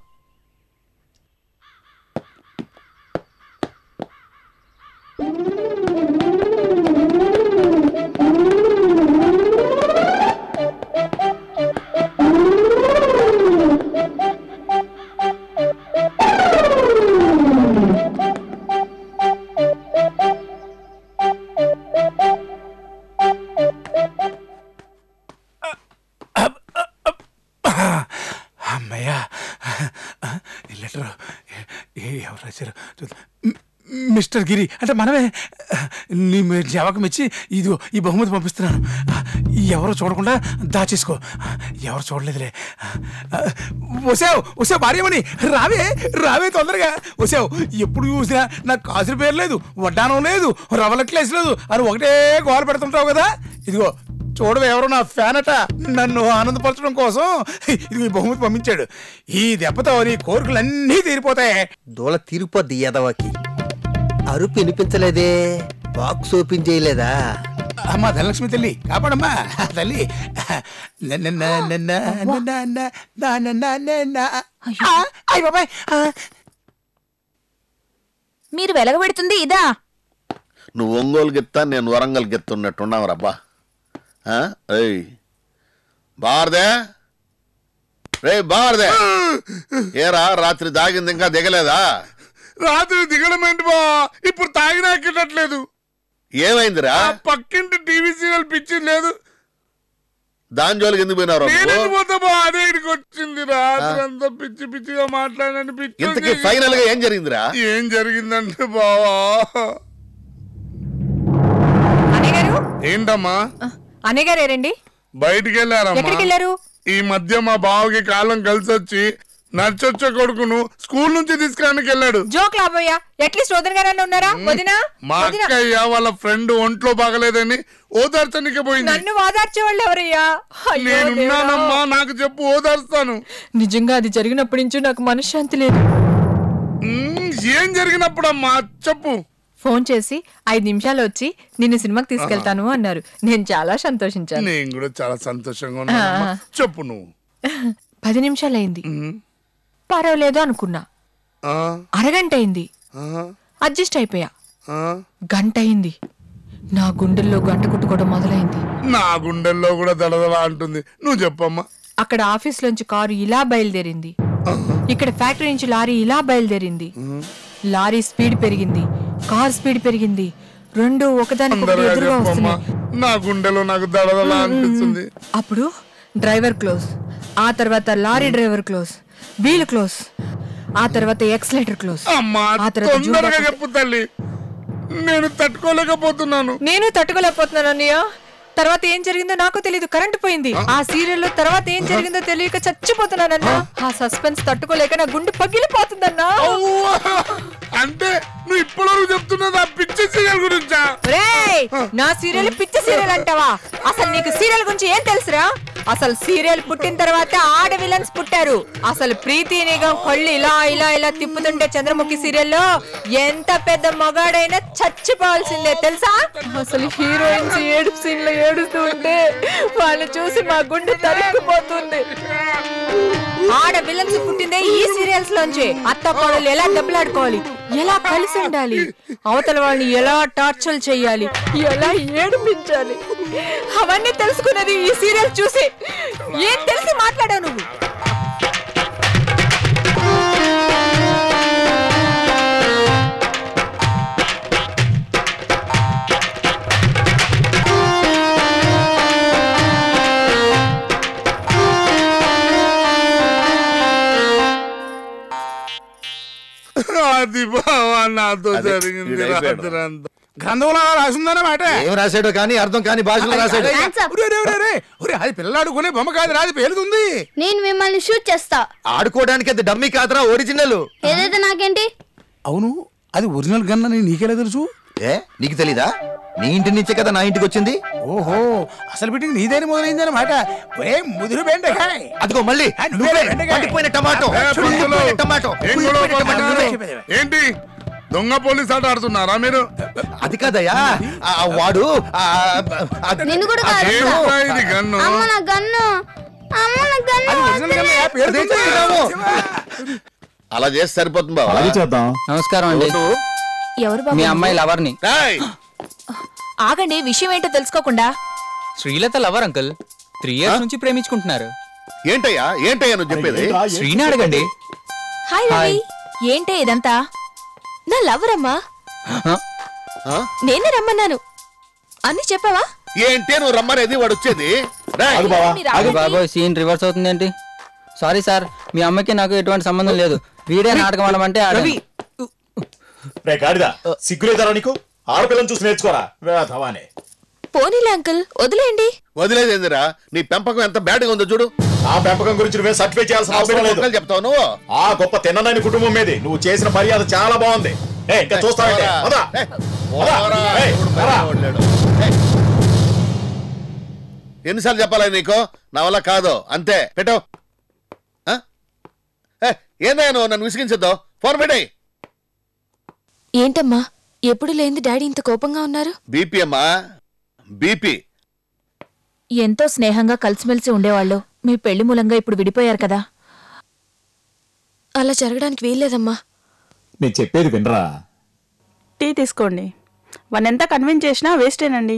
అమ్మయ్యా ఈ లెటర్ ఎవరు రాశారు మ్- మిస్టర్ గిరి అంటే మనమే నీ మీ జవాకం ఇచ్చి ఇదిగో ఈ బహుమతి పంపిస్తున్నాను ఎవరు చూడకుండా దాచేసుకో ఎవరు చూడలేదులే వసావు వసావు భార్యమని రావే రావే తొందరగా వసావు ఎప్పుడు చూసినా నాకు కాసులు పేరు లేదు వడ్డానం లేదు రవ్వలట్లేసి లేదు అని ఒకటే గోల పెడుతుంటావు కదా ఇదిగో చూడవే ఎవరో నా ఫ్యాన్ అట నన్ను ఆనందపరచడం కోసం ఇది బహుమతి పంపించాడు ఈ దెబ్బతో నీ కోరికలన్నీ తీరిపోతాయి దూల తీరిపోద్ది ఎదవకి అరుపు వినిపించలేదే బాక్స్ ఓపెన్ చేయలేదా అమ్మా ధనలక్ష్మి తల్లి కాపాడమ్మా తల్లి నన్న నన్న నన్న నన్న నన్న నన్న నన్న. ఆ, అయ్ బాబాయ్ ఆ. మీరు వెలగబెడుతుంది ఇదా నువ్వు ఒంగోలు గెత్తా నేను వరంగల్ గెత్తున్నట్టున్నావు రబ్బా ఏయ్ బారదే రే బారదే ఏరా రాత్రి దాగింది ఇంకా దిగలేదా రాత్రి దిగడం ఏంటి బా ఇప్పుడు తాగినా ఎక్కట్లేదు ఏమైందిరా పక్కింటి టీవీ సీరియల్ పిచ్చి లేదు దాని జోలికి ఎందుకు పోయినావు నేను పోతా బా అదే ఇక్కడికి వచ్చింది రాత్రి అంతా పిచ్చి పిచ్చిగా మాట్లాడని పిచ్చి ఇంతకీ ఫైనల్ గా ఏం జరిగిందిరా ఏం జరిగిందంటే బావా ఏంటమ్మా అన్నయ్య గారు ఏరండి బయటికి వెళ్ళారమ్మా ఎక్కడికి వెళ్ళారు ఈ మధ్య మా బావకి కాలం కలిసి వచ్చి నచ్చొచ్చే కొడుకును స్కూల్ నుంచి తీసుకురానికి వెళ్ళాడు జోక్ లాభయ్యా అట్లీస్ట్ వదిన గారన్నా ఉన్నారా వదినా మా వదినా అక్కయ్య వాళ్ళ ఫ్రెండ్ ఒంట్లో బాగలేదని ఓదార్చనికి పోయింది నన్ను వాదార్చే వాళ్ళు ఎవరయ్యా అయ్యో నేనున్నానమ్మా దేవుడా. నాకు చెప్పు ఓదార్స్తాను నిజంగా అది జరిగినప్పటి నుంచి నాకు మనశ్శాంతి లేదు మ్మ్, ఏం జరిగినప్పుడమ్మా చెప్పు ఫోన్ చేసి ఐదు నిమిషాలు వచ్చి నిన్ను సినిమాకి తీసుకెళ్తాను అన్నారు నేను చాలా సంతోషించాను నేను కూడా చాలా సంతోషంగా ఉన్నానమ్మా ఆ. చెప్పు నువ్వు పది నిమిషాలు అయింది మ్మ్. పర్వాలేదు అనుకున్నా ఆ, అరగంట అయింది ఆ, అడ్జస్ట్ అయిపోయా ఆ. గంట అయింది నా గుండెల్లో గంట కొట్టుకోవడం మొదలైంది నా గుండెల్లో కూడా దడదల అంటుంది నువ్వు చెప్పమ్మా అక్కడ ఆఫీస్ లోంచి కారు ఇలా బయలుదేరింది ఇక్కడ ఫ్యాక్టరీ నుంచి లారీ ఇలా బయలుదేరింది లారీ స్పీడ్ పెరిగింది కార్ స్పీడ్ పెరిగింది రెండు ఒకదానికొకటి తొందరగా ఎదురుగా చెప్పమ్మా వస్తున్నాయి నా గుండెలో నాకు దడదల అనిపిస్తుంది అప్పుడు డ్రైవర్ క్లోజ్ ఆ తర్వాత lorry driver close wheel close ఆ తర్వాత ఎక్సలేటర్ క్లోజ్ అమ్మా ఆ తర్వాత జూమ్ తొందరగా బాక్స్ చెప్పు తల్లి నేను తట్టుకోలేకపోతున్నాను నేను తట్టుకోలేకపోతున్నాను అన్నయ్య తర్వాత ఏం జరిగిందో నాకు తెలియదు కరెంట్ పోయింది ఆ సీరియల్ లో తర్వాత ఏం జరిగిందో తెలియక చచ్చిపోతున్నానన్నా ఆ సస్పెన్స్ తట్టుకోలేక నా గుండె పగిలిపోతుందన్నా అంటే నువ్వు ఇప్పటివరకు చెప్తున్నది ఆ పిచ్చి సీరియల్ గురించా ఒరేయ్, నా సీరియల్ పిచ్చి సీరియల్ అంటావా అసలు నీకు సీరియల్ గురించి ఏం తెలుసురా అసలు సీరియల్ పుట్టిన తర్వాత ఆడ విలన్స్ పుట్టారు అసలు ప్రీతి నిగం కళ్ళు ఇలా ఇలా ఇలా తిప్పుతుంటే చంద్రముఖి సీరియల్లో ఎంత పెద్ద మగాడైనా చచ్చిపోవాల్సిందే తెలుసా అసలు హీరోయిన్స్ ఏడు సీన్ లో ఏడుస్తూ ఉంటే వాళ్ళు చూసి మా గుండె తరుక్కుపోతుంది ఆడ విలన్స్ పుట్టిందే ఈ సీరియల్స్ లోంచి అత్త కోడలు ఎలా దెబ్బలాడుకోవాలి ఎలా కలిసి ఉండాలి అవతల వాళ్ళని ఎలా టార్చర్ చేయాలి ఎలా ఏడిపించాలి అవన్నీ తెలుసుకున్నది ఈ సీరియల్ చూసి ఏం తెలిసి మాట్లాడావు నువ్వు అది బావా నాతో అదే, జరిగింది వీడు అయిపోయాడు. రాత్రి అంతా గ్రంథంలో రాసిందన్నమాట ఏం రాశాడో కానీ అర్థం కాని భాషలో రాశాడు ఒరే, ఒరే, ఒరే, ఒరే, ఒరే, అది పిల్లాడుకునే బొమ్మ కాదు రాది పేలుతుంది నేను మిమ్మల్ని షూట్ చేస్తా ఆడుకోవడానికి అది డమ్మీ కాదురా ఒరిజినల్ ఏదైతే నాకేంటి అవును అది ఒరిజినల్ గన్ అని నీకెలా తెలుసు ఏ నీకు తెలీదా నీ ఇంటి నుంచే కదా నా ఇంటికి వచ్చింది ఓహో అసలు బిడ్డకి నీదేని మొదలైంది అనమాట ఒరే ముదురు బెండకాయ అదిగో మళ్ళీ నువ్వే పండిపోయిన టమాటో ఏ, పండిపోయిన పంతులు, టమాటో ఏం కుళ్ళిపోయిన గొడవ టమాటో పడుతున్నారు? నువ్వే. ఏంటి దొంగ పోలీస్ ఆట ఆడుతున్నారా మీరు అది కాదయ్యా ఆ వాడు ఆ, ఆ, నిన్ను కూడా ఆ కాదు. ఏమిటా ఇది గన్ను అమ్మ నా గన్ను అమ్మ నా గన్ను అదే చెప్తున్నాము. అలా చేస్తే సరిపోతుంది బావా అలాగే చేద్దాం నమస్కారం అండి ఎవరు మీ బాబు అమ్మాయి లవర్ని ఆగండి విషయం ఏంటో తెలుసుకోకుండా Srilatha lover uncle three years నుంచి ప్రేమించుకుంటున్నారు ఏంటయ్యా ఏంటయ్యా నువ్వు చెప్పేది శ్రీని అడగండి హాయ్ రవి ఏంటే ఇదంతా నా లవర్ అమ్మా నేనే రమ్మన్నాను అన్ని చెప్పావా ఏంటే నువ్వు రమ్మనేది వాడు వచ్చేది రేయ్. అది బాబోయ్ సీన్ రివర్స్ అవుతుంది ఏంటి సారీ సార్ మీ అమ్మకి నాకు ఎటువంటి సంబంధం లేదు వీడే నాటకం ఆడమంటే ఆడాను. రే గాడిదా సిగ్గులేదారా నీకు ఆడపిల్లని చూసి నేర్చుకోరా వేధవానే పోనీలే అంకుల్ వదిలేయండి వదిలేదేందిరా నీ పెంపకం ఎంత బ్యాడ్గా ఉందో చూడు ఆ పెంపకం గురించి నువ్వే సర్టిఫై చేయాల్సిన అవసరం లేదు మొక్కలు చెప్తావు నువ్వు ఆ గొప్ప తిన్నదాని కుటుంబం మీది నువ్వు చేసిన మర్యాద చాలా బాగుంది ఏ ఇంకా చూస్తావంటే పద. పోరా, ఏయ్, ఎవడు పద. పడలేడు. ఏయ్. ఎన్నిసార్లు చెప్పాలి నీకు నా వల్ల కాదు అంతే పెట్టు ఆ? ఏ, ఏందయ్యా నువ్వు నన్ను విసిగించద్దు ఫోన్ పెట్టాయి ఏంటమ్మా ఎప్పుడు లేని డాడీ ఇంత కోపంగా ఉన్నారు బీపీ అమ్మా బీపీ ఎంతో స్నేహంగా కలిసిమెలిసి ఉండేవాళ్ళు మీ పెళ్లి మూలంగా ఇప్పుడు విడిపోయారు కదా అలా జరగడానికి వీల్లేదమ్మా నేను చెప్పేది వినరా టీ తీసుకోండి వాడిని ఎంత కన్విన్స్ చేసినా వేస్టేనండి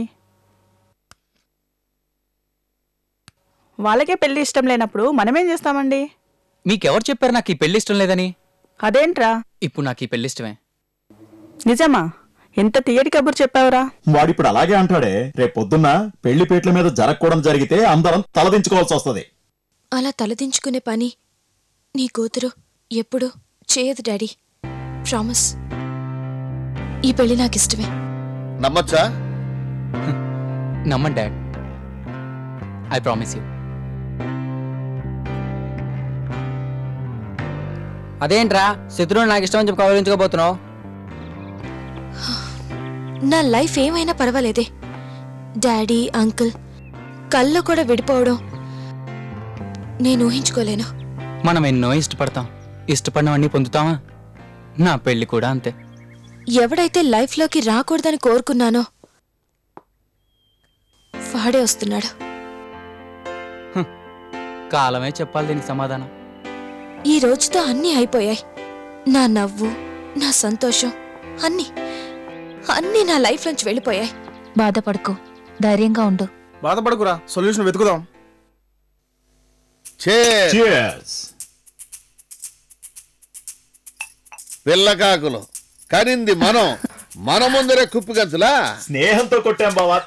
వాళ్ళకే పెళ్లి ఇష్టం లేనప్పుడు మనమేం చేస్తామండి మీకెవరు చెప్పారు నాకు ఈ పెళ్లి ఇష్టం లేదని అదేంట్రా ఇప్పుడు నాకు ఈ పెళ్లి ఇష్టమే నిజమా ఎంత తీయటి కబురు చెప్పావురా వాడిప్పుడు అలాగే అంటాడే రేపు పొద్దున్న పెళ్లి పీటల మీద జరగకూడదు జరిగితే అందరం తలదించుకోవాల్సి వస్తుంది అలా తలదించుకునే పని నీ కూతురు ఎప్పుడు చేయదు డాడీ ప్రామిస్ ఈ పెళ్లి నాకు ఇష్టమే నమ్మొచ్చా నమ్మన్ డాడ్ ఐ ప్రామిస్ యూ అదేంట్రా శత్రువుని నాకు ఇష్టం అని చెప్పి కవలించుకోబోతున్నావు నా లైఫ్ ఏమైనా పర్వాలేదే డాడీ అంకుల్ కళ్ళు కూడా విడిపోవడం నేను ఊహించుకోలేను మనం ఎన్నో ఇష్టపడతాం ఇష్టపడినవన్నీ పొందుతామా నా పెళ్లి కూడా అంతే ఎవడైతే లైఫ్లోకి రాకూడదని కోరుకున్నానో వాడే వస్తున్నాడు కాలమే చెప్పాలి దీనికి సమాధానం ఈ రోజుతో అన్నీ అయిపోయాయి నా నవ్వు నా సంతోషం అన్నీ అన్నీ నా లైఫ్ నుంచి వెళ్ళిపోయాయి బాధపడుకో ధైర్యంగా ఉండు బాధపడకురా సొల్యూషన్ వెతుకుదాం పిల్లకాకులు కనింది మనం మన ముందరే కుప్పి గంతులా స్నేహంతో కొట్టాం బావా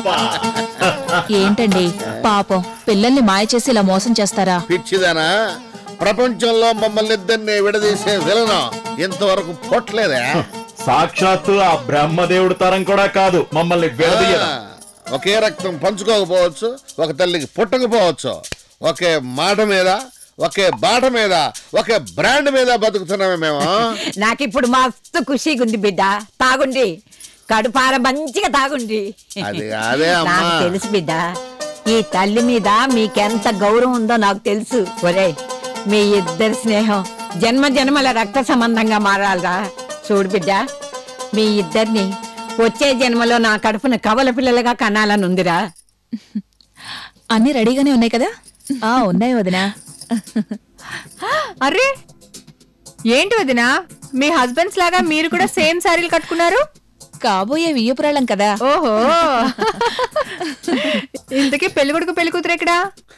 ఏంటండి పాపం పిల్లల్ని మాయ చేసి ఇలా మోసం చేస్తారా పిచ్చిదానా ప్రపంచంలో మమ్మల్ని ఇద్దరిని విడదీసే విలనం ఇంతవరకు పొట్లేదా సాక్షాత్తు ఆ బ్రహ్మదేవుడు తరం కూడా కాదు మమ్మల్ని విడదీయడం ఒకే రక్తం పంచుకోకపోవచ్చు ఒక తల్లికి పుట్టకపోవచ్చు ఒకే మాట మీద ఒకే బాట మీద ఒకే బ్రాండ్ మీద బతుకుతున్నామే మేము నాకిప్పుడు మస్తు ఖుషిగా ఉంది బిడ్డ తాగుండి కడుపార మంచిగా తాగుండి అది కాదే అమ్మా. నాకు తెలుసు బిడ్డ ఈ తల్లి మీద మీకెంత గౌరవం ఉందో నాకు తెలుసు ఒరే మీ ఇద్దరి స్నేహం జన్మ జన్మల రక్త సంబంధంగా మారాలిరా చూడు బిడ్డ మీ ఇద్దరిని వచ్చే జన్మలో నా కడుపున కవల పిల్లలుగా కనాలని ఉందిరా అన్ని రెడీగానే ఉన్నాయి కదా ఆ ఉన్నాయి వదినా అరే ఏంటి వదినా మీ హస్బెండ్స్ లాగా మీరు కూడా సేమ్ శారీలు కట్టుకున్నారు కాబోయే వియ్యపురాళం కదా ఓహో ఇంతకీ పెళ్లి కొడుకు పెళ్లి కూతురు ఎక్కడా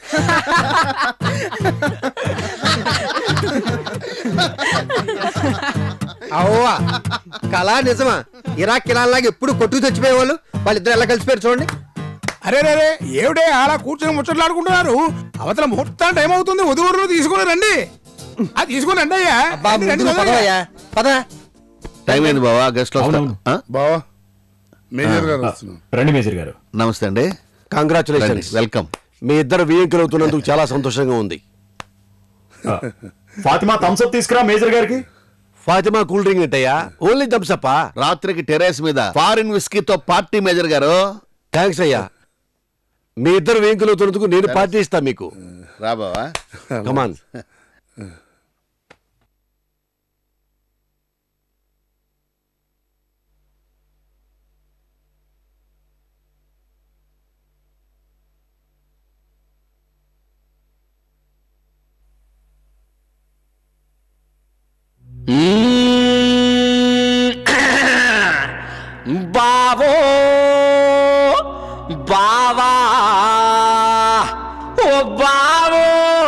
అవ్వా కళా నిజమా ఇరాక్ ఇరాన్లాగా ఎప్పుడు కొట్టుకు చచ్చిపోయేవాళ్ళు వాళ్ళిద్దరు ఎలా కలిసిపోయారు చూడండి అరే రే రే ఏమిటే అలా కూర్చొని ముచ్చట్లాడుకుంటున్నారు అవతల ముహూర్తం టైం అవుతుంది వధువురు తీసుకుని రండి అది తీసుకుని రండి అయ్యా రండి, రండి, తొందరగా. పద టైం అయింది బావా గెస్ట్ బావా మేజర్ గారు వస్తున్నారు రండి మేజర్ గారు నమస్తే అండి కంగ్రాచులేషన్స్ వెల్కమ్ మీ ఇద్దరు వియంకులు అవుతున్నందుకు చాలా సంతోషంగా ఉంది ఫాతిమా థమ్స్అప్ తీసుకురా మేజర్ గారికి ఫాతిమా కూల్ డ్రింక్ ఏంటయ్యా ఓన్లీ థమ్స్అప్ రాత్రికి టెరేస్ మీద ఫారిన్ విస్కీతో పార్టీ మేజర్ గారు థ్యాంక్స్ అయ్యా మీ ఇద్దరు వియంకులు అవుతున్నందుకు నేను పార్టీ ఇస్తా మీకు రా బావా కమాన్ బావో బావా ఓ బావో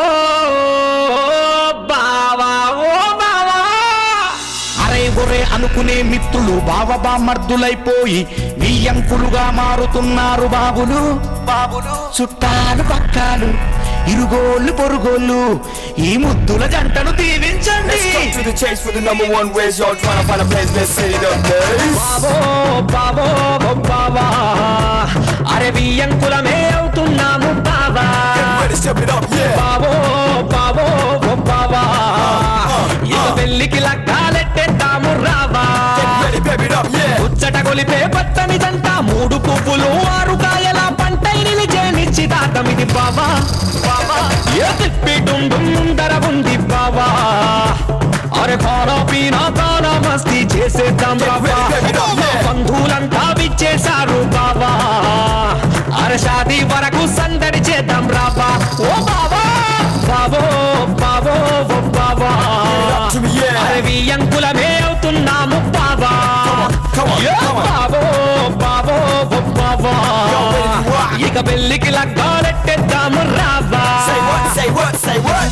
బావా ఓ బావా అరే ఒరే అనుకునే మిత్రులు బావబా మర్దులైపోయి వియ్యంకులుగా మారుతున్నారు బాబులు బాబులు చుట్టాలు పక్కాలు ఇరుగోళ్ళు పొరుగోళ్ళు ఈ ముద్దుల జంటను దీవించండి to the chase for the number one race. Y'all trying to find a place, let's say it up, బావో బావో ఓ బావా అరే వియ్యంకులమే అవుతున్నాము బావా బావో బావో ఓ బావా ఇక పెళ్లికి లగ్గాలెట్టేద్దాము రావా ముచ్చట కొలిపే పచ్చని జంట మూడు పువ్వులు ఆరు కాయల పంటై నిలిచే నిశ్చితార్థం ఇది బావా బావా ఏ తిప్పి డుండు ముందర ఉంది బావా అరే ఖానా పీనా తానా మస్తీ చేసేద్దాం బావా బంధువులంతా విచ్చేశారు బావా అరే షాదీ వరకు సందడి చేద్దాం రావా ఓ బావా బావో బావో ఓ బావా అరే వియ్యంకులమే అవుతున్నాము బావా ఏ బావో బావో ఓ బావా ఇక పెళ్లికి లగ్గాలెట్టేద్దాము రావా say what say what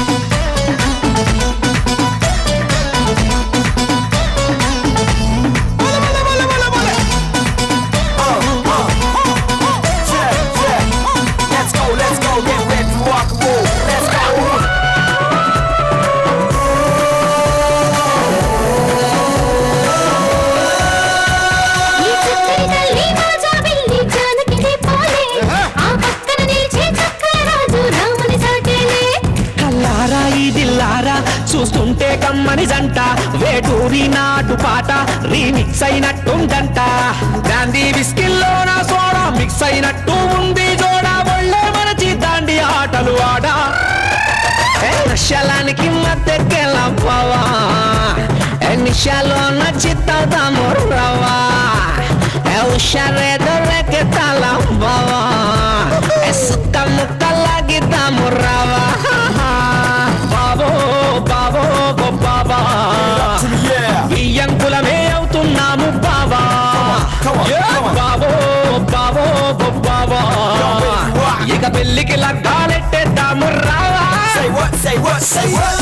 Let's go, let's go, get ready to rock and roll. Let's go. ఈ చక్కని తల్లి మా జాబిల్లి జానకిని పోలే ఆ పక్కన నిలిచే చక్కర రాజు రాముని సాటేలే కల్లారా ఈ దిల్లారా చూస్తుంటే కమ్మని జంట వేటూరి నాటు పాట రీమిక్స్ అయినట్టుందంట గాంధీ విస్కిల్లో నా సోడా మిక్స్ అయినట్టు ఉంది జోడా ఒళ్ళే మనచి దాండి ఆటలు ఆడా ఏ నశలానికి మద్దెకెళ్ళం పోవా ఏ నిషాలో నచ్చిద్దాము రవా ఏ హుషారేదో రేకెత్తాలం బావా ఏ సుక్క ముక్కలాగిద్దాము రవా బావో బావో ఓ బావా బియ్యంకులమే అవుతున్నాము బావా ఏ బావో బావో ఓ బావా ఇక పెళ్లికి లగ్గాలెట్టేద్దాము రావా Say what, say what, say what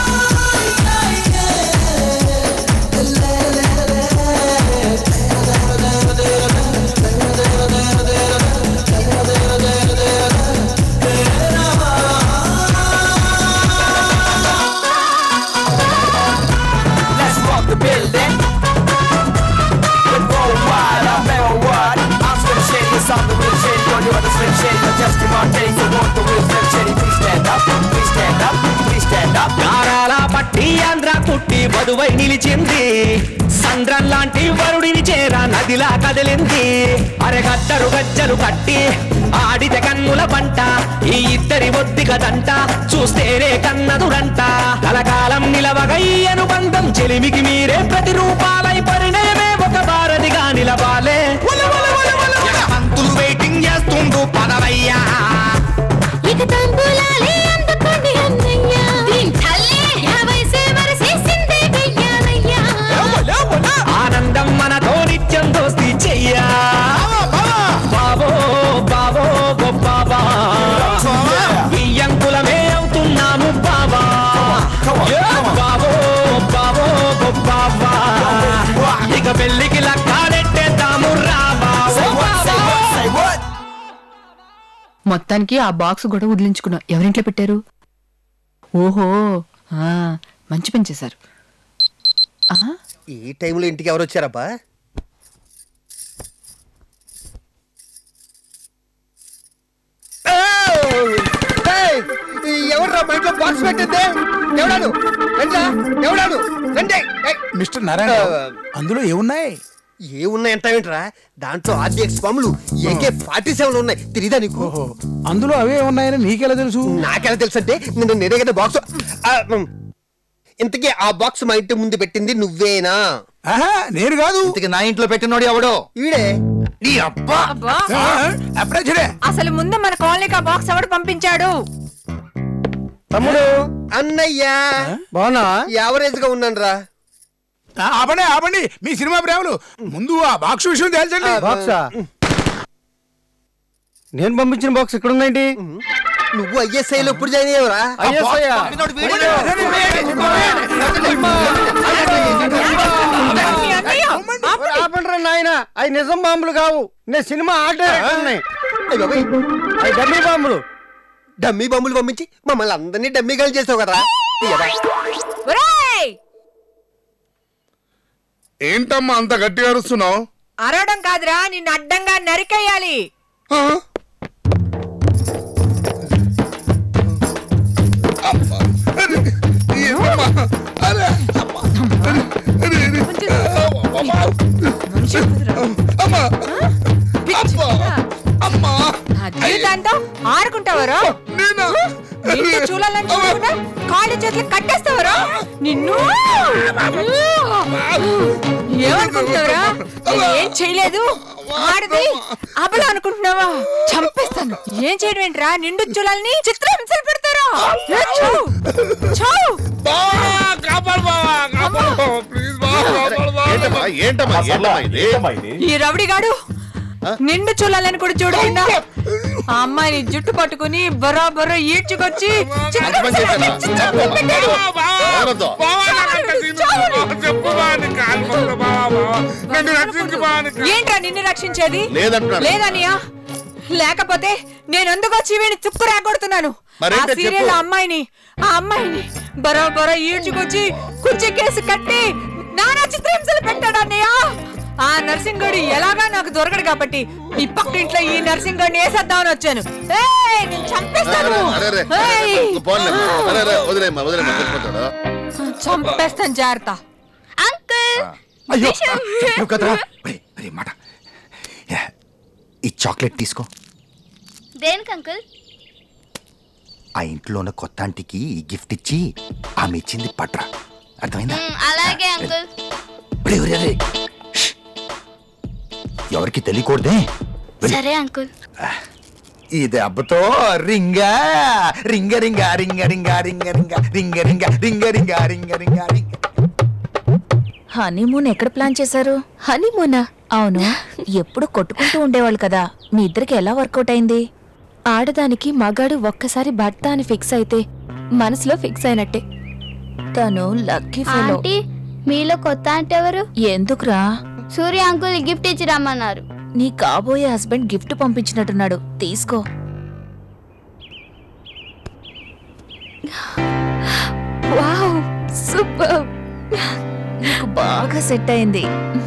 Let's rock the building. With worldwide, I'm very wide. I'm Slim Shady, it's on the real Shady. You're the other Slim Shady, you're just your Martini. So want the real Slim Shady, please stand up, please stand up, please stand up. కారాల పట్టి ఆంధ్ర పుట్టి వధువై నిలిచింది సంద్రం లాంటి వరుడిని చేరా నదిలా కదిలింది అరే గద్దరు గజ్జలు కట్టి ఆడితే కన్నుల పంట ఈ ఇద్దరి ఒద్ది కదంట చూస్తేనే కన్నదుడంట కలకాలం నిలవగ ఈ అనుబంధం చెలిమికి మీరే ప్రతిరూపాలై పరిణయమే ఒక భారతిగా నిలవాలే పంతులు వెయిటింగ్ చేస్తుండు పదవయ్యా ఇక తంబులాలే అందుకోండి అన్నయ్య దీని తల్లి యాభై సేవర చేసిందే వెయ్యాలయ్య మొత్తానికి ఆ బాక్స్ కూడా వదిలించుకున్నావు ఎవరింట్లో పెట్టారు ఓహో ఆ, మంచి పని చేశారు ఆ, ఈ టైంలో ఇంటికి ఎవరు వచ్చారబ్బా ఎవరు మా ఇంట్లో బాక్స్ పెట్టింది ఎవడాను రండిరా ఎవడాను రండి మిస్టర్ నారాయణ అందులో ఏమున్నాయి ఏమున్నాయి అంటావేంట్రా దాంట్లో ఆర్డిఎక్స్ బాంబులు ఏకే ఫార్టీ సెవెన్ ఉన్నాయి తెలియదా నీకు అందులో అవే ఉన్నాయని నీకెలా తెలుసు నాకెలా తెలుసు అంటే నేను నేనే కదా బాక్స్ ఇంతకీ ఆ బాక్స్ మా ఇంటి ముందు పెట్టింది నువ్వేనా నేను కాదు ఇంతకీ నా ఇంట్లో పెట్టినోడు ఎవడో ఈడే నీ అబ్బా అసలు ముందు మన కాలనీకి ఆ బాక్స్ ఎవడు పంపించాడు తమ్ముడు అన్నయ్యా బాగున్నా యావరేజ్ గా ఉన్నాను రా ఆపండి ఆపండి మీ సినిమా ప్రేమలు ముందు ఆ బాక్స్ విషయం తేల్చండి బాక్సా నేను పంపించిన బాక్స్ ఇక్కడ ఉందేంటి నువ్వు ఐఎస్ఐ లో ఎప్పుడు జాయిన్ అయ్యావురా ISI యా? ఆపండి నాయన అవి నిజం బాంబులు కావు నేను సినిమా ఆర్ట్ డైరెక్టర్ని అవి డమ్మీ బాంబులు డమ్మీ బాంబులు పంపించి మమ్మల్ని అందరినీ డమ్మీ గల్ చేసావు కదా ఒరేయ్! ఏంటమ్మా అంత గట్టిగా అరుస్తున్నావు అరవడం కాదురా నిన్ను అడ్డంగా నరికేయాలి నా జీవితాంతో ఆడుకుంటావరా నిన్ను చూడాలని చూడకుండా కాళ్ళు చేతులు కట్టేస్తావరా నిన్ను ఏమనుకుంటున్నావురా నేను ఏం చేయలేదు ఆడది అబల అనుకుంటున్నావా చంపేస్తాను ఏం చేయడం ఏంట్రా నిండు చూడాలని చిత్రహింసలు పెడతారా ఏ, చావు. చావు. ఏంటమ్మా ఏంటమ్మా ఏంటమ్మా ఇది ఈ రౌడీగాడు నిండు చూడాలని కూడా చూడకుండా ఆ అమ్మాయిని జుట్టు పట్టుకుని బొర్రా బొర్రా ఈడ్చుకొచ్చి చిత్రహింసలు పెట్టి చిత్రహింసలు పెట్టాడు. ఎవరొద్దు? ఏంట్రా నిన్ను రక్షించేది లేదంటున్నాను. లేదనియా లేకపోతే నేను ఎందుకు వచ్చి వీడిని తుక్కు రాకొడుతున్నాను ఆ మరేంటో సీరియల్ చెప్పు. అమ్మాయిని ఆ అమ్మాయిని బరో బరో ఈడ్చుకొచ్చి కుర్చీ కేసు కట్టి నానా చిత్రహింసలు పెట్టాడు అన్నయ్య ఆ నర్సింగడి ఎలాగా నాకు దొరకడు కాబట్టి ఈ పక్క ఇంట్లో ఈ నర్సింగడిని వేసేద్దామని వచ్చాను ఏయ్, నేను చంపేస్తాను అరే, అరే, ఏయ్. పోన్లేమ్మా. అరే, అరే, వదిలేమ్మా వదిలేమ్మా వెళ్ళిపోతాడు చంపేస్తాను జాగ్రత్త అంకుల్ అయ్యో చెప్పు కదరా ఒరేయ్, ఒరేయ్, మాట యా, ఈ చాక్లెట్ తీసుకో దేనికి అంకుల్ ఆ ఇంట్లో ఉన్న కొత్త ఆంటీకి ఈ గిఫ్ట్ ఇచ్చి ఆమె ఇచ్చింది పట్రా అర్థమైందా మ్, అలాగే అంకుల్ ఒరేయ్, ఒరేయ్, ఒరేయ్. ష్. ఎవరికి తెలియకూడదే సరే అంకుల్ ఈ దెబ్బతో రింగా రింగ రింగ రింగ రింగ రింగ రింగ రింగ రింగ రింగ రింగ రింగ రింగ రింగ హనీమూన్ ఎక్కడ ప్లాన్ చేశారు హనీమూనా అవును ఎప్పుడు కొట్టుకుంటూ ఉండేవాళ్ళు కదా మీ ఇద్దరికి ఎలా వర్కౌట్ అయింది ఆడదానికి మగాడు ఒక్కసారి భర్త అని ఫిక్స్ అయితే మనసులో ఫిక్స్ అయినట్టే తను లక్కీ ఫెలో ఆంటీ మీలో కొత్త ఆంటీ ఎవరు ఎందుకురా సూర్య అంకుల్ గిఫ్ట్ ఇచ్చి రమ్మన్నారు నీ కాబోయే హస్బెండ్ గిఫ్ట్ పంపించినట్టున్నాడు తీసుకో వావ్ సూపర్ నీకు బాగా సెట్ అయింది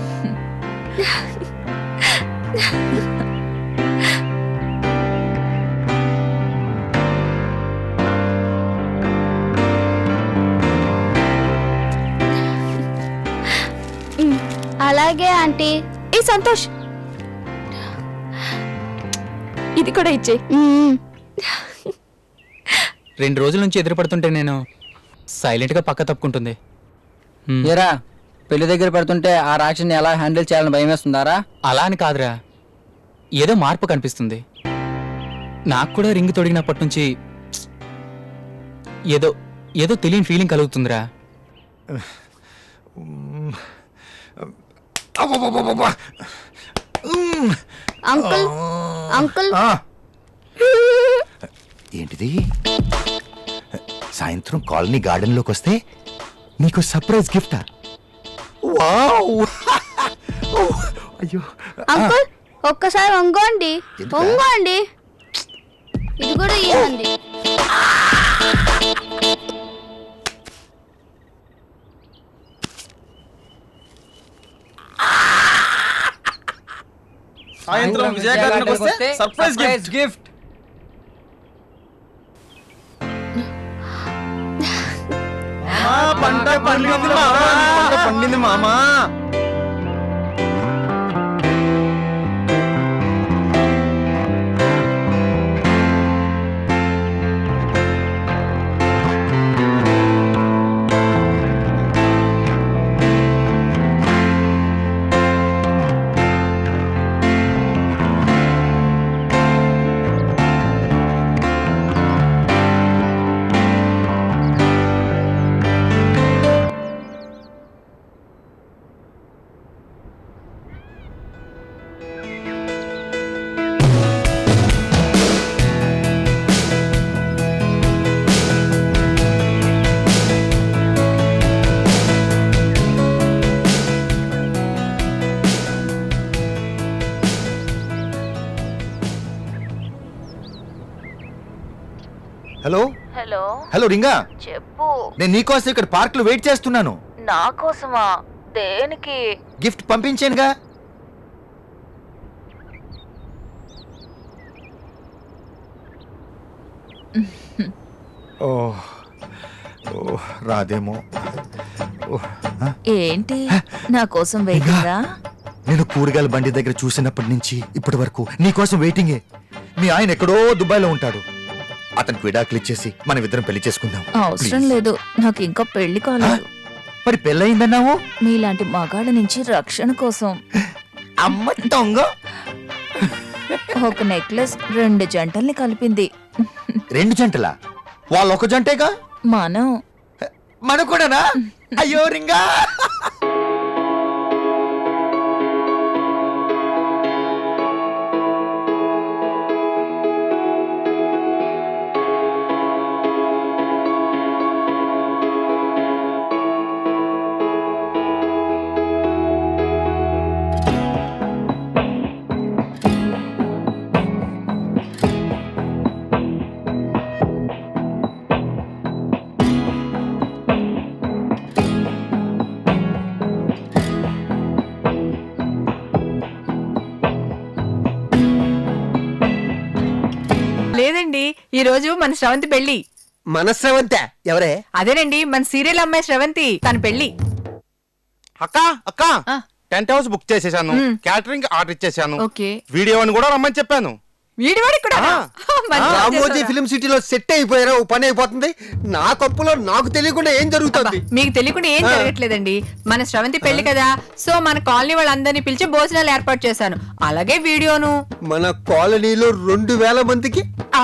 అలాగే ఆంటీ ఏ సంతోష్ ఇది కూడా ఇచ్చే రెండు రోజుల నుంచి ఎదురుపడుతుంటే నేను సైలెంట్గా పక్క తప్పుకుంటుంది ఏరా పెళ్లి దగ్గర పెడుతుంటే ఆ రాక్షని ఎలా హ్యాండిల్ చేయాలని భయం వేస్తుందారా అలా అని కాదురా ఏదో మార్పు కనిపిస్తుంది నాకు కూడా రింగ్ తొడిగినప్పటి నుంచి ఏదో ఏదో తెలియని ఫీలింగ్ కలుగుతుందిరా అంకుల్ అంకుల్ ఏంటిది సాయంత్రం కాలనీ గార్డెన్ లోకి వస్తే నీకు సర్ప్రైజ్ గిఫ్టా వావ్ అయ్యో అంకుల్ ఒక్కసారి వంగోండి వంగోండి ఇది కూడా ఏమంది సాయంత్రం విజయగారికి వస్తే సర్ప్రైజ్ గిఫ్ట్ గిఫ్ట్ పంట పండింది మామా పంట పండింది మామా హలో హలో హలో రింగా చెప్పు నేను నీకోసం ఇక్కడ పార్క్ లో వెయిట్ చేస్తున్నాను నా కోసమా దేనికి గిఫ్ట్ పంపించానుగా ఓ ఓ రాదేమో ఓ, ఆ? ఏంటి నా కోసం వెయిటింగా నేను కూరగాయల బండి దగ్గర చూసినప్పటి నుంచి ఇప్పటి వరకు నీకోసం వెయిటింగే మీ ఆయన ఎక్కడో దుబాయ్లో ఉంటాడు అతనికి విడాకులు ఇచ్చేసి మనం ఇద్దరం పెళ్లి చేసుకుందాం అవసరం Please. లేదు నాకు ఇంకా పెళ్లి కాలేదు మరి పెళ్ళయిందన్నావు మీలాంటి మగాళ్ళ నుంచి రక్షణ కోసం అమ్మ దొంగ ఒక నెక్లెస్ రెండు జంటల్ని కలిపింది రెండు జంటలా వాళ్ళు ఒక జంటేగా మనం మన కూడానా అయ్యో రింగా లేదండి ఈ రోజు మన శ్రవంతి పెళ్లి మన శ్రవంత ఎవరే అదేనండి మన సీరియల్ అమ్మాయి శ్రవంతి తన పెళ్లి అక్క అక్క టెంట్ హౌస్ బుక్ చేసేసాను క్యాటరింగ్ ఆర్డర్ ఇచ్చేసాను ఓకే వీడియో అని కూడా రమ్మని చెప్పాను వీడివాడికి కూడా రామోజీ ఫిలిం సిటీలో సెట్ అయిపోయారా ఓ పని అయిపోతుంది నా కప్పులో నాకు తెలియకుండా ఏం జరుగుతుంది మీకు తెలియకుండా ఏం ఆ. జరగట్లేదండి మన శ్రవంతి పెళ్లి కదా సో మన కాలనీ వాళ్ళందరినీ పిలిచి భోజనాలు ఏర్పాటు చేశాను అలాగే వీడియోను మన కాలనీలో రెండు వేల మందికి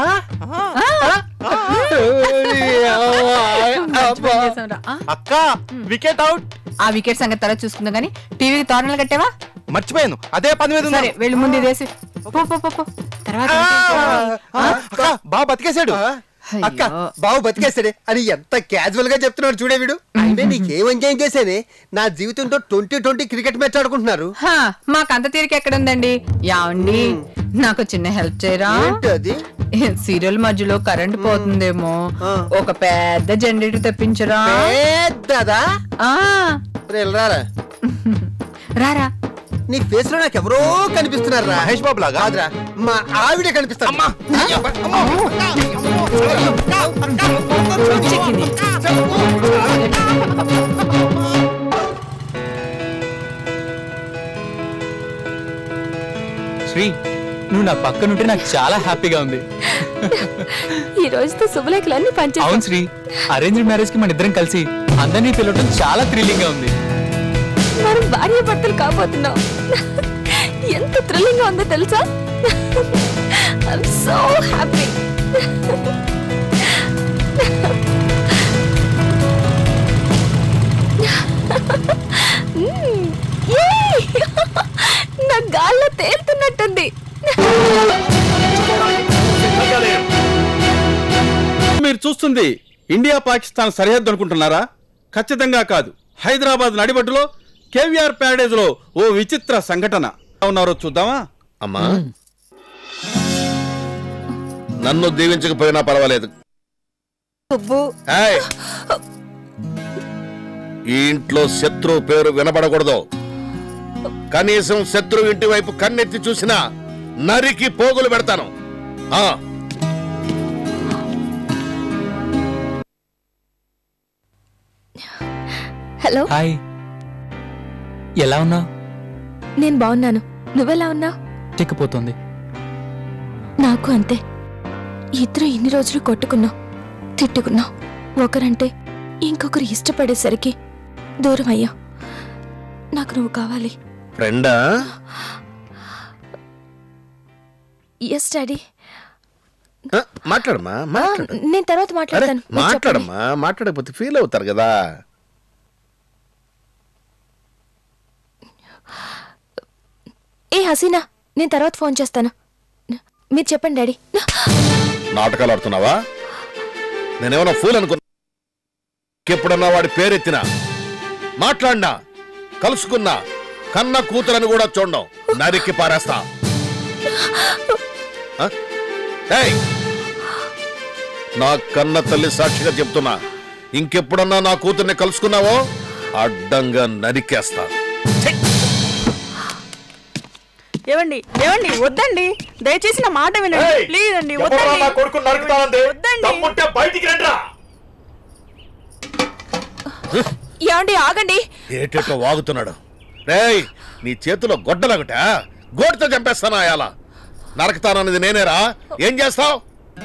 మంచి పని చేశాంరా. ఆ? అక్క వికెట్ అవుట్ ఆ వికెట్ సంగతి తర్వాత చూసుకుందాం కానీ టీవీకి తోరణాలు కట్టావా మర్చిపోయాను అదే పని మీద సరే వెళ్ళి ముందు ఇదేసి పో పో పో, పో తర్వాత అక్క బాబు బతికేశాడు అక్క బాబు బతికేస్తాడే అని ఎంత క్యాజువల్ గా చెప్తున్నాడు చూడే వీడు అంటే నీకేం ఎంజాయ్ చేసేనే నా జీవితంతో ట్వంటీ ట్వంటీ క్రికెట్ మ్యాచ్ ఆడుకుంటున్నారు హా, మాకంత తీరిక ఎక్కడ ఉందండి యావండి నాకు చిన్న హెల్ప్ చేయరా ఏంటి అది సీరియల్ మధ్యలో కరెంట్ పోతుందేమో ఒక పెద్ద జనరేటర్ తెప్పించరా పెద్దదా ఆ రారా రారా నీ ఫేస్ లో నాకు ఎవరో కనిపిస్తున్నారు రా మహేష్ బాబు లాగా కాదురా మా ఆవిడే కనిపిస్తారు శ్రీ నువ్వు నా పక్కనుంటే నాకు చాలా హ్యాపీగా ఉంది ఈ రోజుతో శుభలేఖలన్నీ అవును పనిచేస్తాం శ్రీ అరేంజ్ మ్యారేజ్ కి మన ఇద్దరం కలిసి అందరినీ పిలవడం చాలా థ్రిల్లింగ్ గా ఉంది మనం భార్య భర్తలు కాబోతున్నాం ఎంత థ్రిల్లింగ్ గా ఉందో తెలుసా ఐఎమ్ సో హ్యాపీ నా గాల్లో తేలుతున్నట్టుంది మీరు చూస్తుంది ఇండియా పాకిస్తాన్ సరిహద్దు అనుకుంటున్నారా ఖచ్చితంగా కాదు హైదరాబాద్ నడిబడ్డులో కేవీఆర్ ప్యారేజ్ లో ఓ విచిత్ర సంఘటన ఎలా ఉన్నారో చూద్దామా అమ్మా నన్ను దీవించకపోయినా పర్వాలేదు సుబ్బు ఏయ్! ఈ ఇంట్లో శత్రువు పేరు వినబడకూడదు కనీసం శత్రువు ఇంటి వైపు కన్నెత్తి చూసినా నరికి పోగులు పెడతాను ఆ హలో హాయ్ ఎలా ఉన్నావు నేను బాగున్నాను నువ్వెలా ఉన్నావు చిక్కిపోతుంది నాకు అంతే ఇద్దరు ఇన్ని రోజులు కొట్టుకున్నాం తిట్టుకున్నాం ఒకరంటే ఇంకొకరు ఇష్టపడేసరికి దూరం అయ్యాం నాకు నువ్వు కావాలి ఫ్రెండా ఎస్ డాడీ ఆ, మాట్లాడమ్మా మాట్లాడు నేను తర్వాత అరే మాట్లాడతాను మీరు చెప్పండి. మాట్లాడమ్మా మాట్లాడకపోతే ఫీల్ అవుతారు కదా ఏ హసీనా నేను తర్వాత ఫోన్ చేస్తాను మీరు చెప్పండి డాడీ నాటకాలు ఆడుతున్నావా నేనేమన్నా ఫూల్ అనుకున్నా ఎప్పుడన్నా వాడి పేరెత్తినా మాట్లాడినా కలుసుకున్నా కన్న కూతురని కూడా చూడడం నరికి పారేస్తా ఆ? ఏయ్! నా కన్న తల్లి సాక్షిగా చెప్తున్నా ఇంకెప్పుడన్నా నా కూతుర్ని కలుసుకున్నావో అడ్డంగా నరికేస్తా ఏవండి ఏవండి వద్దండి దయచేసి నా మాట వినండి ఏయ్! ప్లీజ్ అండి ఎవరో వద్దండి నా కొడుకు నరుకుతానంది వద్దండి దమ్ముంటే బయటికి రండ్రా ఏమండి ఆగండి ఏటేటో వాగుతున్నాడు రేయ్ నీ చేతిలో గొడ్డలగట గోటితో చంపేస్తానా అయాల నరకతానన్నది నేనేరా ఏం చేస్తావు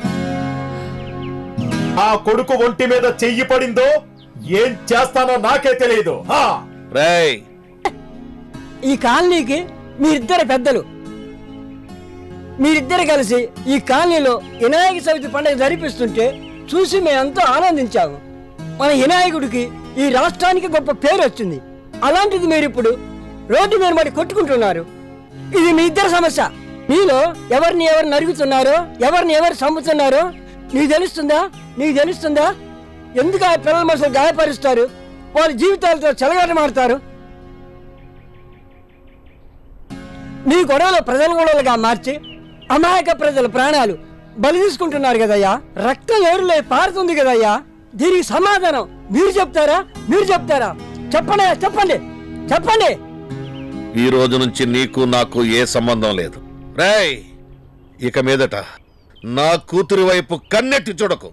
ఆ కొడుకు ఒంటి మీద చెయ్యి పడిందో ఏం చేస్తానో నాకే తెలియదు హా! రేయ్ ఈ కాలనీకి మీరిద్దరు పెద్దలు మీరిద్దరు కలిసి ఈ కాలనీలో వినాయక చవితి పండుగ జరిపిస్తుంటే చూసి మేమంతా ఆనందించాము మన వినాయకుడికి ఈ రాష్ట్రానికి గొప్ప పేరు వచ్చింది అలాంటిది మీరు ఇప్పుడు రోడ్డు మీద మరి కొట్టుకుంటున్నారు ఇది మీ ఇద్దరు సమస్య మీలో ఎవరిని ఎవరు నరుగుతున్నారో ఎవరిని ఎవరు చంపుతున్నారో నీకు తెలుస్తుందా నీకు తెలుస్తుందా ఎందుకు ఆ పిల్లల మనసులు గాయపరుస్తారు వాళ్ళ జీవితాలతో చెలగాటమాడతారు మీ గొడవలు ప్రజల గొడవలుగా మార్చి అమాయక ప్రజల ప్రాణాలు బలి తీసుకుంటున్నారు కదయ్యా రక్తం ఎవరిలో పారుతుంది కదయ్యా దీనికి సమాధానం మీరు చెప్తారా మీరు చెప్తారా చెప్పండి చెప్పండి చెప్పండి ఈ రోజు నుంచి నీకు నాకు ఏ సంబంధం లేదు రేయ్ ఇక మీదట నా కూతురి వైపు కన్నెత్తి చూడకు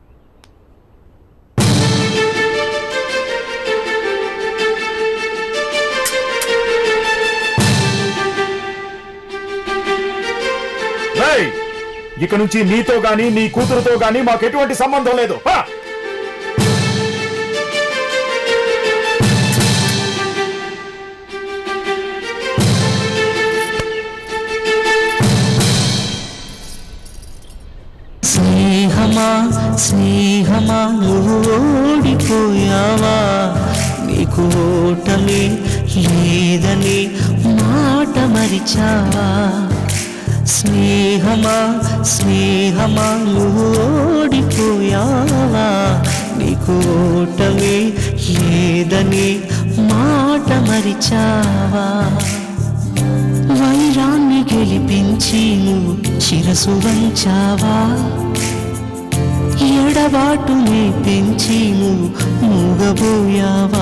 రేయ్! ఇక నుంచి నీతో గాని నీ కూతురుతో గాని మాకు ఎటువంటి సంబంధం లేదు హా! స్నేహమా స్నేహమా నువ్వు ఓడిపోయావా నీకు ఓటమి లేదని మాట మరిచావా స్నేహమా స్నేహమా నువ్వు ఓడిపోయావా నీకు ఓటమి లేదని మాట మరిచావా వైరాన్ని గెలిపించి నువ్వు శిరసు వంచావా ఎడబాటుని పెంచి నువ్వు మూగబోయావా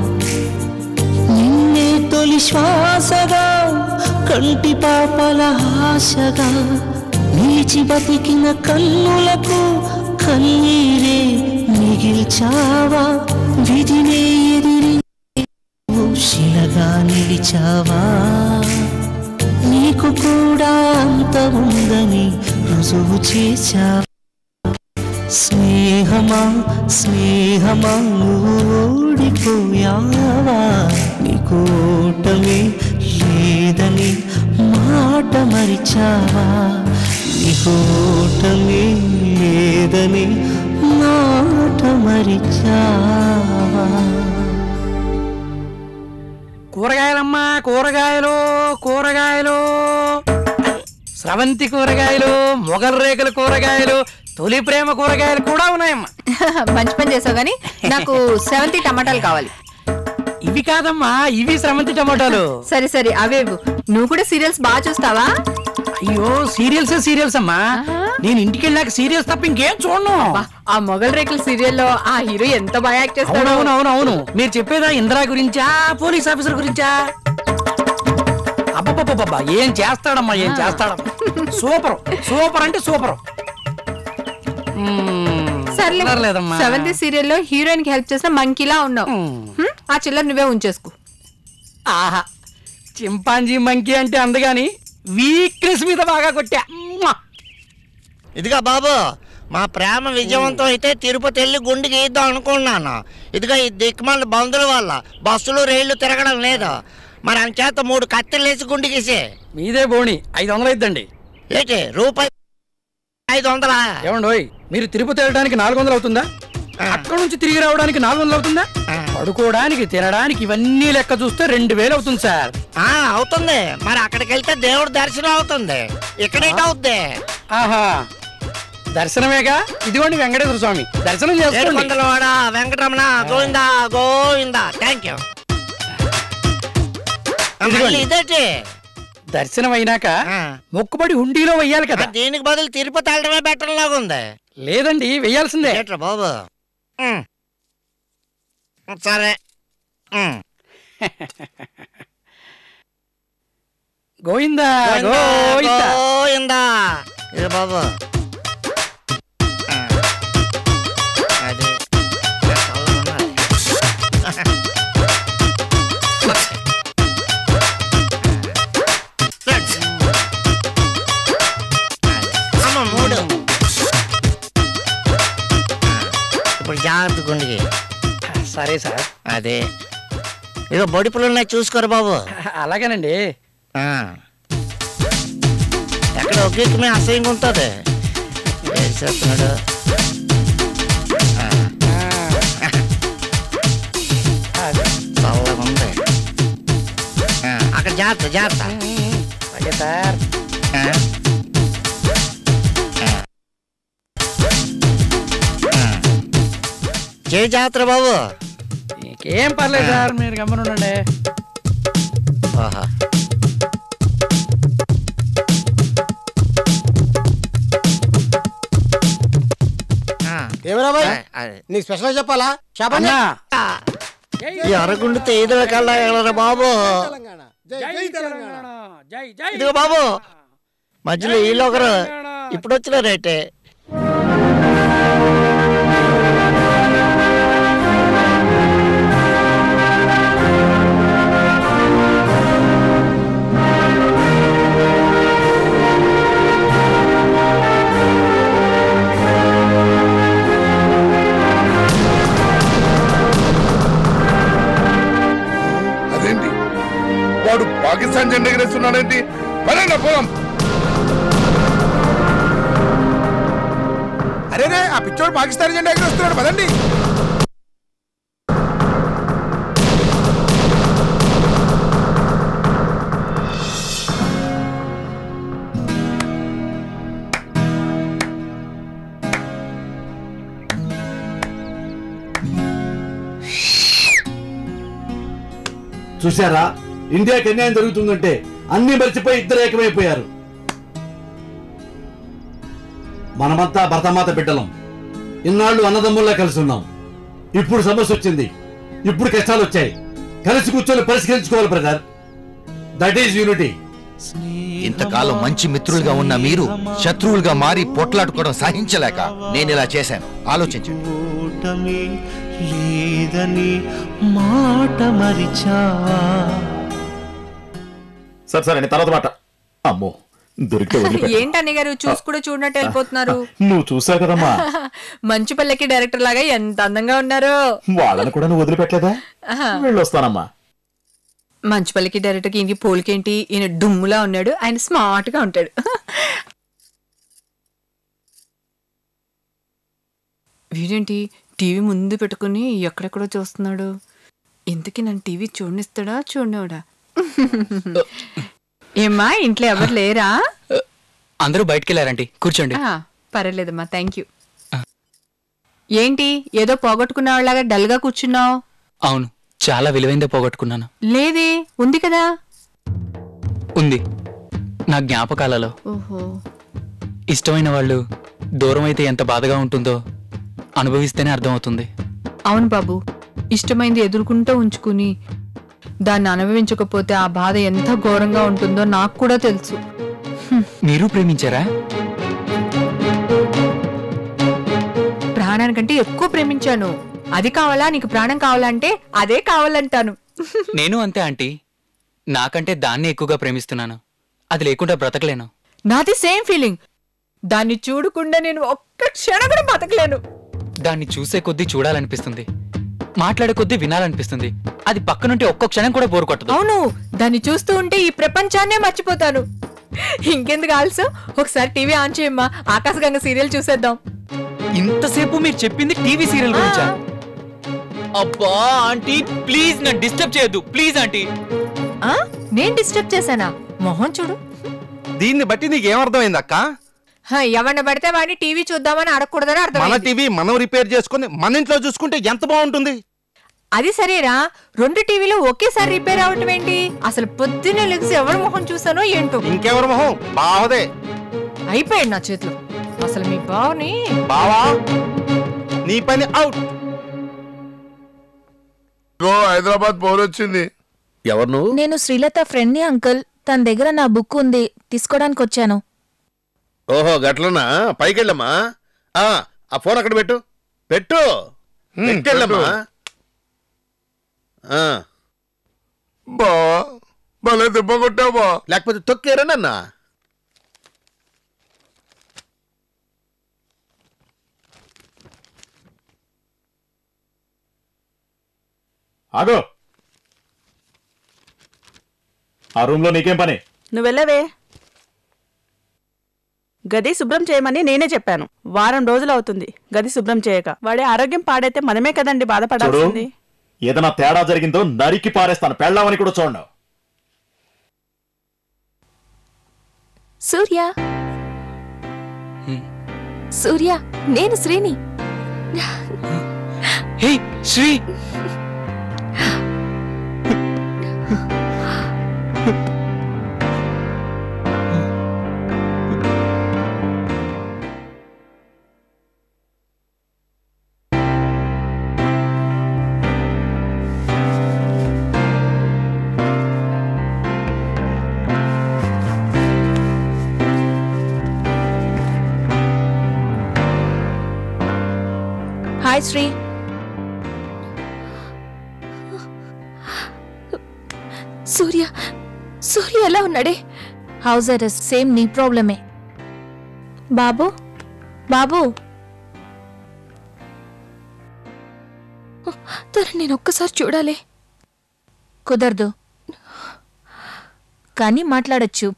నిన్నే తొలి శ్వాసగా కంటి పాపల ఆశగా నిలిచి బతికిన కన్నులకు కన్నీరే మిగిల్చావా విధినే ఎదిరి నువ్వు శిలగా నిలిచావా నీకు కూడా అంత ఉందని రుజువు చేశావా స్నేహమా స్నేహమా నువ్వు ఓడిపోయావా నీకు ఓటమి లేదని మాట మరిచావా నీకు ఓటమి లేదని మాట మరిచావా కూరగాయలమ్మా కూరగాయలు కూరగాయలు స్రవంతి కూరగాయలు మొగల్ రేకుల కూరగాయలు తొలి ప్రేమ కూరగాయలు కూడా ఉన్నాయమ్మా మంచి పని చేసావు కానీ నాకు సెవెంటీ టమాటాలు కావాలి ఇవి కాదమ్మా ఇవి స్రవంతి టమాటాలు సరే సరే అవే ఇవ్వు. నువ్వు కూడా సీరియల్స్ బాగా చూస్తావా అయ్యో సీరియల్స్ సీరియల్స్ అమ్మా నేను ఇంటికి వెళ్ళాక సీరియల్స్ తప్ప ఇంకేం చూడను ఆ మొగల్ రేకుల సీరియల్లో ఆ హీరో ఎంత బాగా యాక్ట్ చేస్తాడు అవునవును అవును అవును మీరు చెప్పేదా ఇందిరా గురించా పోలీస్ ఆఫీసర్ గురించా అబ్బబ్బబ్బబ్బా ఏం చేస్తాడమ్మా ఏం చేస్తాడమ్మా సూపర్ సూపర్ అంటే సూపర్ సర్లే లేదమ్మా సెవెంత్ సీరియల్లో హీరోయిన్ కి హెల్ప్ చేసిన మంకీలా ఉన్నావు హ్మ్? ఆ చిల్లర నువ్వే ఉంచేసుకో ఆహా చింపాంజీ మంకీ అంటే అందగాని వీక్నెస్ మీద బాగా కొట్టా మ్మా! ఇదిగా బాబు మా ప్రేమ విజయవంతం అయితే తిరుపతి వెళ్ళి గుండె గీద్దాం అనుకున్నాను ఇదిగా ఈ దిక్కుమాల బంధుల వల్ల బస్సులు రైళ్లు తిరగడం లేదు మరి అంచేత మూడు కత్తెలు వేసి గుండె గీసే మీదే బోణి ఐదు వందలు అయిద్దండి ఏంటి రూపాయి ఐదు వందలా ఏమండి ఓయ్, మీరు తిరుపతి వెళ్ళడానికి నాలుగు వందలు అవుతుందా అక్కడ నుంచి తిరిగి రావడానికి నాలుగు వందలు అవుతుందా పడుకోవడానికి తినడానికి ఇవన్నీ లెక్క చూస్తే రెండు వేలు అవుతుంది సార్ ఆ, అవుతుంది మరి అక్కడికి వెళ్తే దేవుడి దర్శనం అవుతుంది ఇక్కడేంటి అవుద్ది ఆహా దర్శనమేగా ఇదిగోండి వెంకటేశ్వర స్వామి దర్శనం చేసుకోండి ఏడుకొండలవాడ వెంకటరమణ గోవిందా గోవిందా థ్యాంక్ యూ ఇదిగోండి. ఇదేంటి దర్శనం అయినాక మొక్కుబడి హుండీలో వెయ్యాలి కదా దీనికి బదులు తిరుపతి వెళ్ళడమే బెటర్ లాగా ఉంది లేదండి వెయ్యాల్సిందే ఏట్రా బాబు ఉమ్. సరే ఉమ్. గోవిందా గోవిందా, గోవిందా గోవిందా ఇది బాబు ఆ. అది చల్లగా ఉన్నది. రండి. అమ్మ మూడు ఇప్పుడు జాగ్రత్త గుండికి సరే సార్ అదే ఇదిగో బొడిపులు ఉన్నాయి చూసుకోరు బాబు అలాగేనండి ఆ. ఎక్కడ ఒకే మీ అసహ్యంగా ఉంటుంది ఏం చేస్తున్నాడు ఆ. చల్లగా ఉంది ఆ, అక్కడ జాగ్రత్త జాగ్రత్త ఓకే సార్ ఆ. ఆ. ఆ. చేయి జాగ్రత్త బాబు ఏం పర్లేదు సార్ మీరు గమనుండండి ఆహా ఏమరా బాయ్ నీకు స్పెషల్ చెప్పాలా చెప్పండి ఈ అరగుండితే ఈదుల కల్లా వెళ్ళరా బాబు ఇదిగో బాబు మధ్యలో వీళ్ళు ఒకరు ఇప్పుడు వచ్చిన రేటే అదేంటి వాడు పాకిస్తాన్ జెండా ఎగరేస్తున్నాడేంటి పదండి పోదాం అరేనే ఆ పిచ్చోడు పాకిస్తాన్ జెండా ఎగరేస్తున్నాడు పదండి చూసారా ఇండియాకి అన్యాయం జరుగుతుందంటే అన్ని మర్చిపోయి ఇద్దరు ఏకమైపోయారు మనమంతా భరతమాత బిడ్డలం ఇన్నాళ్ళు అన్నదమ్ముల్లా కలిసి ఉన్నాం ఇప్పుడు సమస్య వచ్చింది ఇప్పుడు కష్టాలు వచ్చాయి కలిసి కూర్చొని పరిష్కరించుకోవాలి బ్రదర్ దట్ ఈజ్ యూనిటీ ఇంతకాలం మంచి మిత్రులుగా ఉన్న మీరు శత్రువులుగా మారి పొట్లాడుకోవడం సహించలేక నేను ఇలా చేశాను ఆలోచించండి ఓటమి లేదని మాట మరిచావా సరే సరే నేను తర్వాత మాట అమ్మో దొరికితే వదిలిపెట్ట. ఏంటని గారు చూసి కూడా చూడనట్టు వెళ్ళిపోతున్నారు నువ్వు చూసావు కదమ్మా మంచు పల్లెకి డైరెక్టర్ లాగా ఎంత అందంగా ఉన్నారు వాళ్ళని కూడా నువ్వు వదిలిపెట్టలేదా ఆహా. వెళ్ళొస్తానమ్మా మంచు పల్లెకి డైరెక్టర్ కి ఈయన పోలికేంటి ఈయన డుమ్ములా ఉన్నాడు ఆయన స్మార్ట్ గా ఉంటాడు వీడేంటి టీవీ ముందు పెట్టుకుని ఎక్కడెక్కడో చూస్తున్నాడు ఇంతకీ నన్ను టీవీ చూడనిస్తాడా చూడనివాడా ఏమ్మా ఇంట్లో ఎవరు లేరా అందరూ బయటికి వెళ్ళారండి కూర్చోండి ఆ, పర్వాలేదమ్మా థ్యాంక్ యూ ఏంటి ఏదో పోగొట్టుకున్న వాళ్ళగా డల్ గా కూర్చున్నావు అవును చాలా విలువైందే పోగొట్టుకున్నాను లేదే ఉంది కదా ఉంది నా జ్ఞాపకాలలో ఓహో ఇష్టమైన వాళ్ళు దూరం అయితే ఎంత బాధగా ఉంటుందో అనుభవిస్తేనే అర్థమవుతుంది అవును బాబు ఇష్టమైంది ఎదుర్కొంటూ ఉంచుకుని దాన్ని అనుభవించకపోతే ఆ బాధ ఎంత ఘోరంగా ఉంటుందో నాకు కూడా తెలుసు మీరు ప్రేమించారా ప్రాణానికంటే ఎక్కువ ప్రేమించాను అది కావాలా నీకు ప్రాణం కావాలంటే అదే కావాలంటాను నేను అంతే ఆంటీ నాకంటే దాన్ని ఎక్కువగా ప్రేమిస్తున్నాను అది లేకుండా బ్రతకలేను నాది సేమ్ ఫీలింగ్ దాన్ని చూడకుండా నేను ఒక్క క్షణం కూడా బతకలేను దాన్ని చూసే కొద్దీ చూడాలనిపిస్తుంది మాట్లాడే కొద్దీ వినాలనిపిస్తుంది అది పక్కనుంటే ఒక్క క్షణం కూడా బోరు కొట్టదు అవును దాన్ని చూస్తూ ఉంటే ఈ ప్రపంచాన్నే మర్చిపోతాను ఇంకెందుకు ఆల్సో ఒకసారి టీవీ ఆన్ చేయమ్మా ఆకాశగంగ సీరియల్ చూసేద్దాం ఇంతసేపు మీరు చెప్పింది టీవీ సీరియల్ గురించా అబ్బా ఆంటీ ప్లీజ్ నన్ను డిస్టర్బ్ చేయొద్దు ప్లీజ్ ఆంటీ ఆ? నేను డిస్టర్బ్ చేశానా మొహం చూడు దీన్ని బట్టి నీకేమర్థమైంది అక్క హ, ఎవరిని పడితే వాడిని టీవీ చూద్దామని అడగకూడదని మన అర్థం టీవీ మనం రిపేర్ చేసుకుని మన ఇంట్లో చూసుకుంటే ఎంత బాగుంటుంది అది సరేరా రెండు టీవీలు ఒకేసారి రిపేర్ అవటం ఏంటి అసలు పొద్దున్నే లెగిసి ఎవరి మొహం చూసానో ఏంటో ఇంకెవరి మొహం బావదే అయిపోయాడు నా చేతిలో అసలు మీ బావని బావా నీ పని అవుట్ గో హైదరాబాద్ పౌరొచ్చింది ఎవరు నువ్వు నేను శ్రీలత ఫ్రెండ్ని అంకుల్ తన దగ్గర నా బుక్ ఉంది తీసుకోవడానికి వచ్చాను ఓహో గట్లనా పైకెళ్ళమ్మా ఆ ఆ ఫోన్ అక్కడ పెట్టు పెట్టు పెట్టెళ్ళమ్మా ఆ, బా భలే దెబ్బ కొట్టావా లేకపోతే తొక్కేరా నన్న ఆగో ఆ రూమ్ లో నీకేం పని నువ్వు వెళ్ళవే గది శుభ్రం చేయమని నేనే చెప్పాను వారం రోజులు అవుతుంది గది శుభ్రం చేయక వాడి ఆరోగ్యం పాడైతే మనమే కదండి చూడు బాధపడాల్సింది ఏదైనా తేడా జరిగిందో నరికి పారేస్తాను పెళ్ళామని కూడా చూడండి సూర్య సూర్య నేను శ్రీని హే శ్రీ హాయ్ శ్రీ సూర్య సూర్య ఎలా ఉన్నాడే హౌస్ అరెస్ట్ సేమ్ నీ ప్రాబ్లమే బాబు బాబు తను నేను ఒక్కసారి చూడాలి కుదరదు కానీ మాట్లాడొచ్చు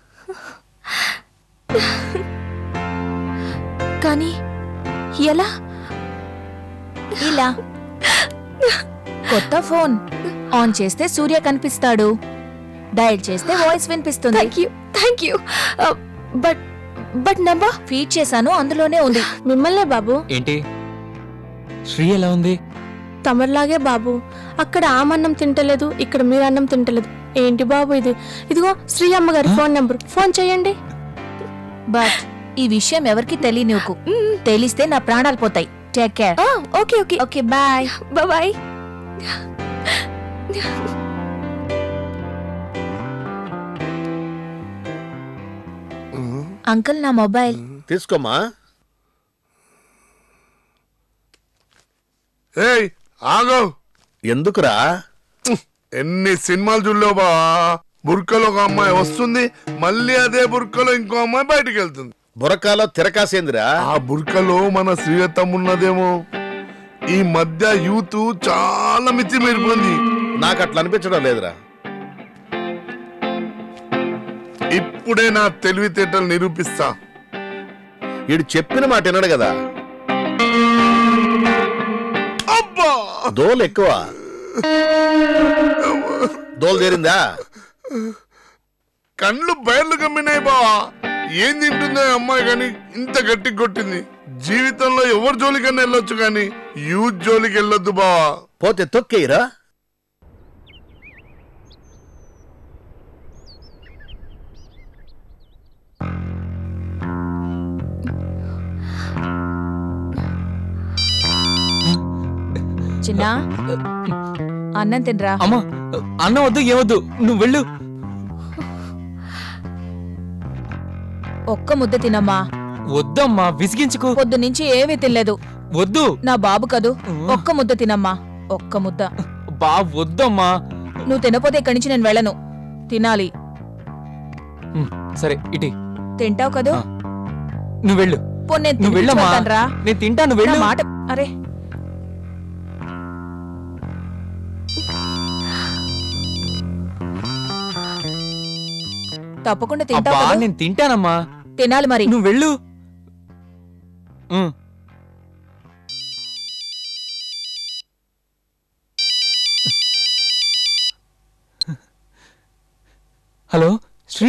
కానీ ఎలా ఇలా కొత్త ఫోన్ ఆన్ చేస్తే సూర్య కనిపిస్తాడు డయల్ చేస్తే వాయిస్ వినిపిస్తుంది thank you thank you but but number feed చేశాను అందులోనే ఉంది మిమ్మల్నే బాబు ఏంటి శ్రీ ఎలా ఉంది తమరిలాగే బాబు అక్కడ ఆమన్నం తింటలేదు ఇక్కడ మీరు అన్నం తింటలేదు ఏంటి బాబు ఇది ఇదిగో శ్రీ అమ్మగారి ఫోన్ నెంబర్ ఫోన్ చేయండి బట్ ఈ విషయం ఎవరికి తెలియనివ్వకు తెలిస్తే నా ప్రాణాలు పోతాయి take care okay okay okay bye bye uncle నా మొబైల్ తీసుకోమ్మా ఏయ్ ఆగో ఎందుకురా ఎన్ని సినిమాలు చూడలేవు బా బుర్కలో ఒక అమ్మాయి వస్తుంది మళ్ళీ అదే బుర్కలో ఇంకో అమ్మాయి బయటికి వెళ్తుంది బురకాలో తిరకాసేందిరా ఆ బుర్కలో మన శ్రీయత్తం ఉన్నదేమో ఈ మధ్య యూత్ చాలా మిచ్చి మీరిపోయింది నాకు అట్లా అనిపించడం లేదురా ఇప్పుడే నా తెలివితేటలు నిరూపిస్తా వీడు చెప్పిన మాట వినడు కదా అబ్బా దోలు ఎక్కువ దోలు తీరిందా కళ్ళు బయర్లు కమ్మినాయి బావా ఏం తింటుందో ఈ అమ్మాయి కానీ ఇంత గట్టి కొట్టింది జీవితంలో ఎవరి జోలికన్నా వెళ్ళొచ్చు కానీ యూత్ జోలికి వెళ్ళొద్దు బావా పోతే తొక్కేయరా చిన్నా అన్నం తినరా అమ్మా అన్నం వద్దు ఏవద్దు నువ్వు వెళ్ళు ఒక్క ముద్ద తినమ్మా వద్దమ్మా విసిగించుకో పొద్దు నుంచి ఏమీ తినలేదు వద్దు నా బాబు కదూ ఒక్క ముద్ద తినమ్మా ఒక్క ముద్ద బా వద్దమ్మా నువ్వు తినపోతే ఇక్కడి నుంచి నేను వెళ్ళను తినాలి ఉమ్, సరే ఇటీ తింటావు కదూ నువ్వు వెళ్ళు పో నేను నువ్వు వెళ్ళమ్మా తినిపించుకుంటానురా. నేను తింటాను నా వెళ్ళు మాట అరే తప్పకుండా తింటావు అబ్బా కదూ? నేను తింటానమ్మా తినాలి మరి నువ్వు వెళ్ళు ఉమ్. హలో శ్రీ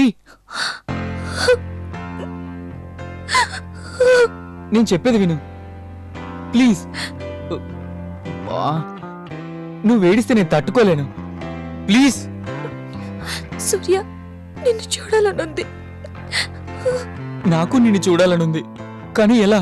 నేను చెప్పేది విను ప్లీజ్ బా నువ్వు ఏడిస్తే నేను తట్టుకోలేను ప్లీజ్ సూర్య నిన్ను చూడాలనుంది నాకు నిన్ను చూడాలనుంది కానీ ఎలా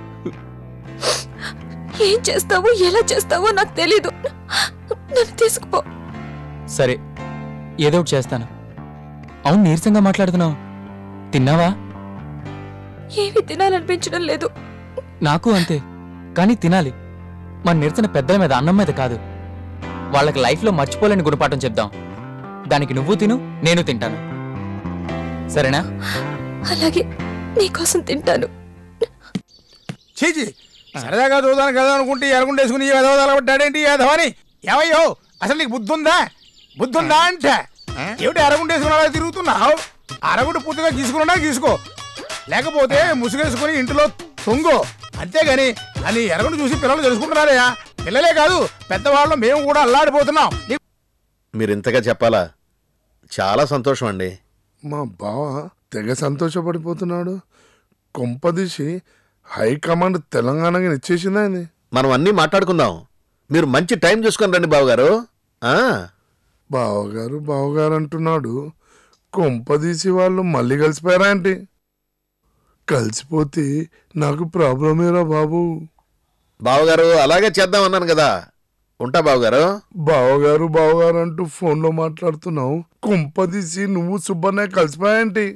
ఏం చేస్తావో ఎలా చేస్తావో నాకు తెలీదు నన్ను తీసుకుపో సరే ఏదో ఒకటి చేస్తాను అవును నీరసంగా మాట్లాడుతున్నావు తిన్నావా ఏమీ తినాలనిపించడం లేదు నాకు అంతే కానీ తినాలి మన నిరసన పెద్దల మీద అన్నం మీద కాదు వాళ్ళకి లైఫ్లో మర్చిపోలేని గుణపాఠం చెప్దాం దానికి నువ్వు తిను నేను తింటాను సరేనా అలాగే నీకోసం తింటాను చీచి సరదాగా చూద్దాను కదా అనుకుంటే ఎరగుండేసుకుని ఎదవదలబడ్డాడేంటి ఎదవని ఏమయ్యో అసలు నీకు బుద్ధి ఉందా బుద్ధి ఉందా అంటే ఏమిటి అరగుండేసుకున్నా తిరుగుతున్నావు అరగుడు పూర్తిగా గీసుకున్నా గీసుకో లేకపోతే ముసుగేసుకుని ఇంటిలో తొంగు అంతేగాని అని ఎరగుండు చూసి పిల్లలు తెలుసుకుంటున్నారయ్యా పిల్లలే కాదు పెద్దవాళ్ళు మేము కూడా అల్లాడిపోతున్నాం నీ- మీరు ఇంతగా చెప్పాలా చాలా సంతోషం అండి మా బావ తెగ సంతోషపడిపోతున్నాడు కొంపదీసి హైకమాండ్ తెలంగాణకి ఇచ్చేసిందా ఇది మనం అన్నీ మాట్లాడుకుందాం మీరు మంచి టైం చూసుకొని రండి బావగారు ఆ, బావగారు బావగారు అంటున్నాడు కొంపదీసి వాళ్ళు మళ్ళీ కలిసిపోయారా ఏంటి కలిసిపోతే నాకు ప్రాబ్లమేరా బాబు బావగారు అలాగే చేద్దాం అన్నాను కదా ఉంటా బావగారు బావగారు బావగారు అంటూ ఫోన్లో మాట్లాడుతున్నావు కొంపదీసి నువ్వు సుబ్బన్న కలిసిపోయాయంటి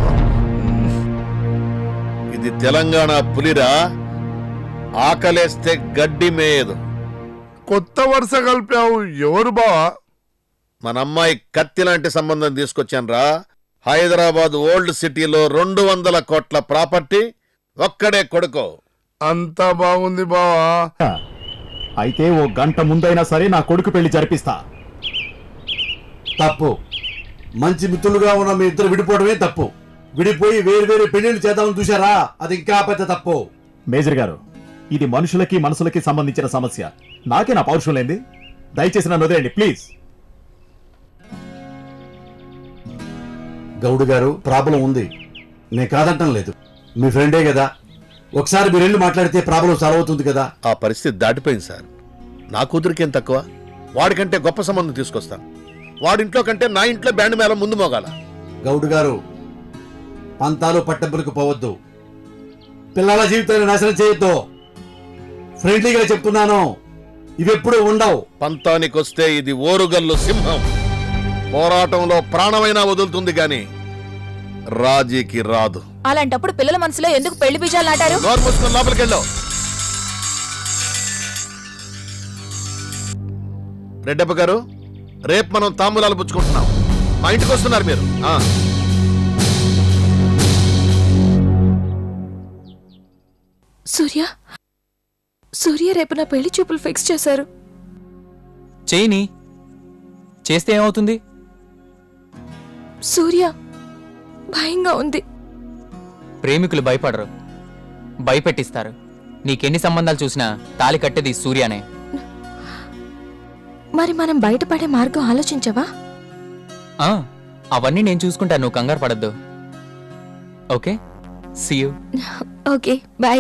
ఇది తెలంగాణ పులిరా ఆకలేస్తే గడ్డి మేయదు కొత్త వరుస కలిపావు ఎవరు బావా మన అమ్మాయి కత్తి లాంటి సంబంధం తీసుకొచ్చాను రా హైదరాబాద్ ఓల్డ్ సిటీలో రెండు వందల కోట్ల ప్రాపర్టీ ఒక్కడే కొడుకో అంతా బాగుంది బావా అయితే ఓ గంట ముందైనా సరే నా కొడుకు పెళ్లి జరిపిస్తా తప్పు మంచి మిత్రులుగా ఉన్న మీ ఇద్దరు విడిపోవడమే తప్పు విడిపోయి వేరు వేరు పెళ్లిళ్ళు చేద్దామని చూసారా అది ఇంకా పెద్ద తప్పు మేజర్ గారు ఇది మనుషులకి మనసులకి సంబంధించిన సమస్య నాకే నా పౌరుషం లేంది దయచేసి నన్ను వదిలేండి ప్లీజ్ గౌడు గారు ప్రాబ్లం ఉంది నేను కాదంటం లేదు మీ ఫ్రెండే కదా ఒకసారి మీరు వెళ్ళి మాట్లాడితే ప్రాబ్లం సాల్వ్ అవుతుంది కదా ఆ పరిస్థితి దాటిపోయింది సార్ నా కూతురికేం తక్కువ వాడికంటే గొప్ప సంబంధం తీసుకొస్తాను వాడింట్లో కంటే నా ఇంట్లో బ్యాండ్ మేళం ముందు మోగాల గౌడు గారు పంతాలు పట్టంపులకు పోవద్దు పిల్లల జీవితాన్ని నాశనం చేయొద్దు ఫ్రెండ్లీగా చెప్తున్నాను ఇవెప్పుడు ఉండవు పంతానికొస్తే ఇది ఓరుగల్లు సింహం పోరాటంలో ప్రాణమైనా వదులుతుంది గాని రాజీకి రాదు అలాంటప్పుడు పిల్లల మనసులో ఎందుకు పెళ్లి బీజాలు నాటారు నోరు మూసుకొని లోపలికి వెళ్ళు రెడ్డప్ప గారు రేపు మనం తాంబూలాలు పుచ్చుకుంటున్నాం మా ఇంటికి వస్తున్నారు మీరు ఆ. సూర్య సూర్య రేపు నా పెళ్లి చూపులు ఫిక్స్ చేశారు చేయని చేస్తే ఏమవుతుంది సూర్య భయంగా ఉంది ప్రేమికులు భయపడరు భయపెట్టిస్తారు నీకెన్ని సంబంధాలు చూసినా తాలి కట్టేది సూర్యనే మరి మనం బయటపడే మార్గం ఆలోచించవా ఆ, అవన్నీ నేను చూసుకుంటా నువ్వు కంగారు పడద్దు okay see you okay bye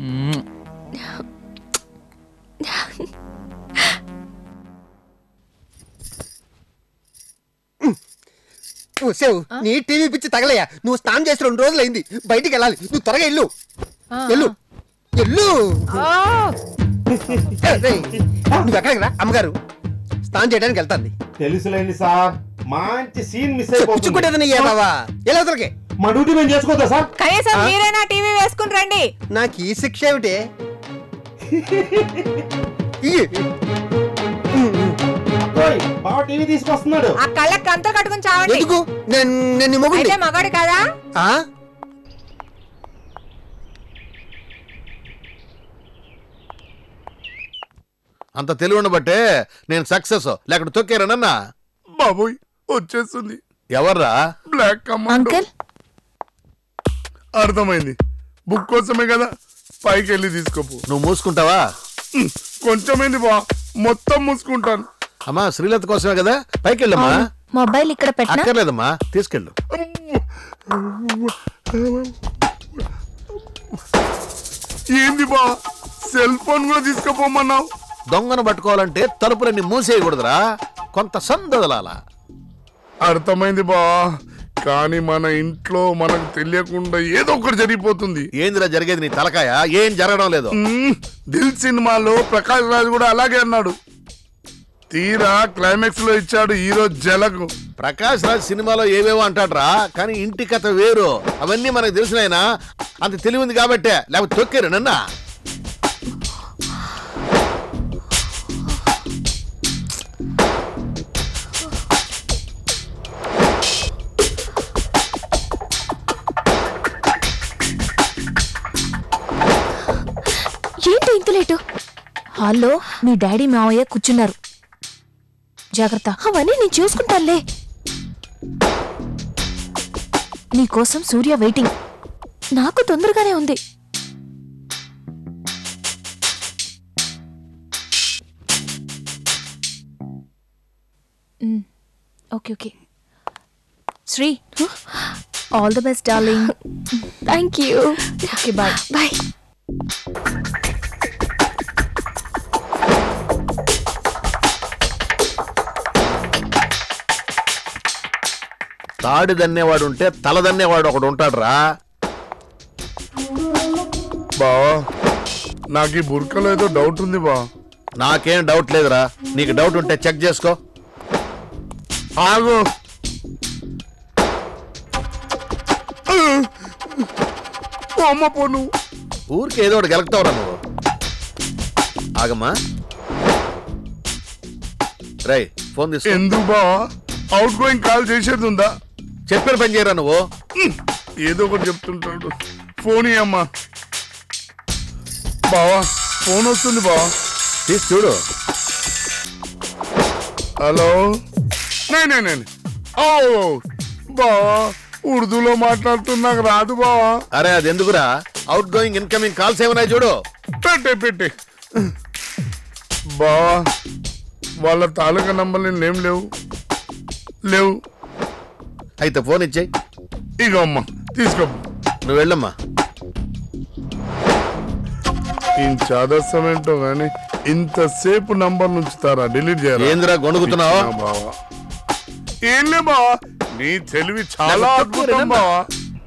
save నీ టీవీ పిచ్చి తగలయ్యా నువ్వు స్నానం చేసి రెండు రోజులు అయింది బయటికి వెళ్ళాలి నువ్వు త్వరగా వెళ్ళు వెళ్ళు వెళ్ళు రేయ్, నువ్వు ఎక్కడికి రా అమ్మగారు స్నానం చేయడానికి వెళ్తాంది తెలుసులేండి సార్ మంచి సీన్ మిస్ పుచ్చుకుంటేది ఏ బావా ఎలా వదలకే మా డ్యూటీ మేము చేసుకోవద్దా సార్ కనీసం మీరైనా టీవీ వేసుకుని రండి నాకు ఈ శిక్ష ఏమిటి బావ టీవీ తీసుకొస్తున్నాడు ఆ కళ్ళకి కంతో కట్టుకుని చావండి ఎందుకు నేను నేను నీ మొగుడిని. అయితే మగాడు కదా ఆ? అంత తెలివి ఉండబట్టే నేను సక్సెస్ లేకపోతే తొక్కారనన్నా బాబోయ్ వచ్చేస్తుంది ఎవర్రా బ్లాక్ కమాండో అర్థమైంది బుక్ కోసమే కదా పైకి వెళ్ళి తీసుకోపో నువ్వు మూసుకుంటావా కొంచెమైంది బా మొత్తం మూసుకుంటాను అమ్మా శ్రీలత కోసమే కదా పైకి వెళ్ళమ్మా మొబైల్ ఇక్కడ పెట్టినా అక్కర్లేదమ్మా తీసుకెళ్ళు ఏంది బా సెల్ ఫోన్ కూడా తీసుకుపోమన్నావు దొంగను పట్టుకోవాలంటే తలుపులన్నీ మూసేయకూడదురా కొంత సందదలాల అర్థమైంది బా కానీ మన ఇంట్లో మనకు తెలియకుండా ఏదో ఒకటి జరిగిపోతుంది ఏందిరా జరిగేది నీ తలకాయ ఏం జరగడం లేదు మ్మ్. దిల్ సినిమాలో ప్రకాష్ రాజ్ కూడా అలాగే అన్నాడు తీరా క్లైమాక్స్ లో ఇచ్చాడు హీరో జలకు ప్రకాష్ రాజ్ సినిమాలో ఏవేవో అంటాడ్రా కానీ ఇంటి కథ వేరు అవన్నీ మనకు తెలిసినాయినా అంత తెలివి ఉంది కాబట్టే లేకపోతే తొక్కారు నన్న ఏంటి ఇంత లేటు హాల్లో మీ డాడీ మావయ్య కూర్చున్నారు జాగ్రత్త అవన్నీ నేను చూసుకుంటానులే నీకోసం సూర్య వెయిటింగ్ నాకు తొందరగానే ఉంది మ్, okay okay Sri all the best darling thank you okay bye bye తాడి దన్నేవాడు ఉంటే తల దన్నేవాడు ఒకడు ఉంటాడురా బావా నాకు ఈ బుర్కలో ఏదో డౌట్ ఉంది బా నాకేం డౌట్ లేదురా నీకు డౌట్ ఉంటే చెక్ చేసుకో ఆగు అమ్మ పోను ఊరికి ఏదో ఒకటి గెలుగుతావురా నువ్వు ఆగమ్మా రై ఫోన్ తీసుకో ఎందుకు బావా అవుట్ గోయింగ్ కాల్ చేసేది ఉందా చెప్పిన పని చేయరా నువ్వు ఏదో ఒకటి చెప్తుంటాడు ఫోన్ అమ్మా బావా ఫోన్ వస్తుంది బావా తీసి చూడు హలో నేనే నేను ఓ బావా ఉర్దూలో మాట్లాడుతున్నా నాకు రాదు బావా అరే అది ఎందుకురా అవుట్ గోయింగ్ ఇన్కమింగ్ కాల్స్ ఏమన్నాయి చూడు పెట్టే పెట్టే బావా వాళ్ళ తాలూకా నంబర్లు ఏం లేవు లేవు అయితే ఫోన్ ఇచ్చేయి ఇగో అమ్మా తీసుకో నువ్వు వెళ్ళమ్మా ఈ చాదస్సం ఏంటో గానీ ఇంతసేపు నంబర్ నుంచుతారా డిలీట్ చేయాలి ఏందిరా గొణుగుతున్నావు? బావా ఏంలే బావా నీ తెలివి చాలా నాకు అద్భుతం తక్కువ బావా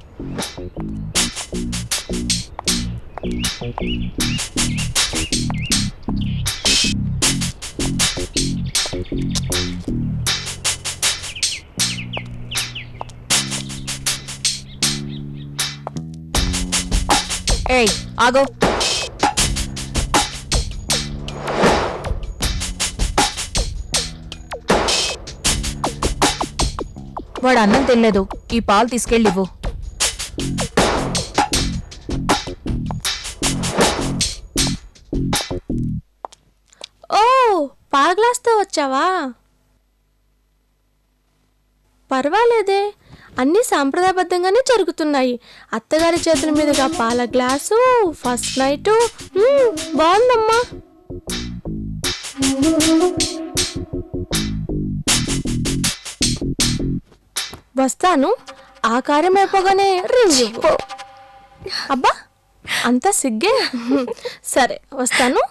ఏయ్ ఆగో వాడు అన్నం తినలేదు ఈ పాలు తీసుకెళ్ళివ్వు ఓ పాల గ్లాస్తో వచ్చావా పర్వాలేదే అన్నీ సాంప్రదాయబద్ధంగానే జరుగుతున్నాయి అత్తగారి చేతుల మీదుగా పాల గ్లాసు ఫస్ట్ నైట్ బాగుందమ్మా వస్తాను ఆ కార్యం అయిపోగానే రింగ్ ఇవ్వు. అబ్బా అంతా సిగ్గే సరే వస్తాను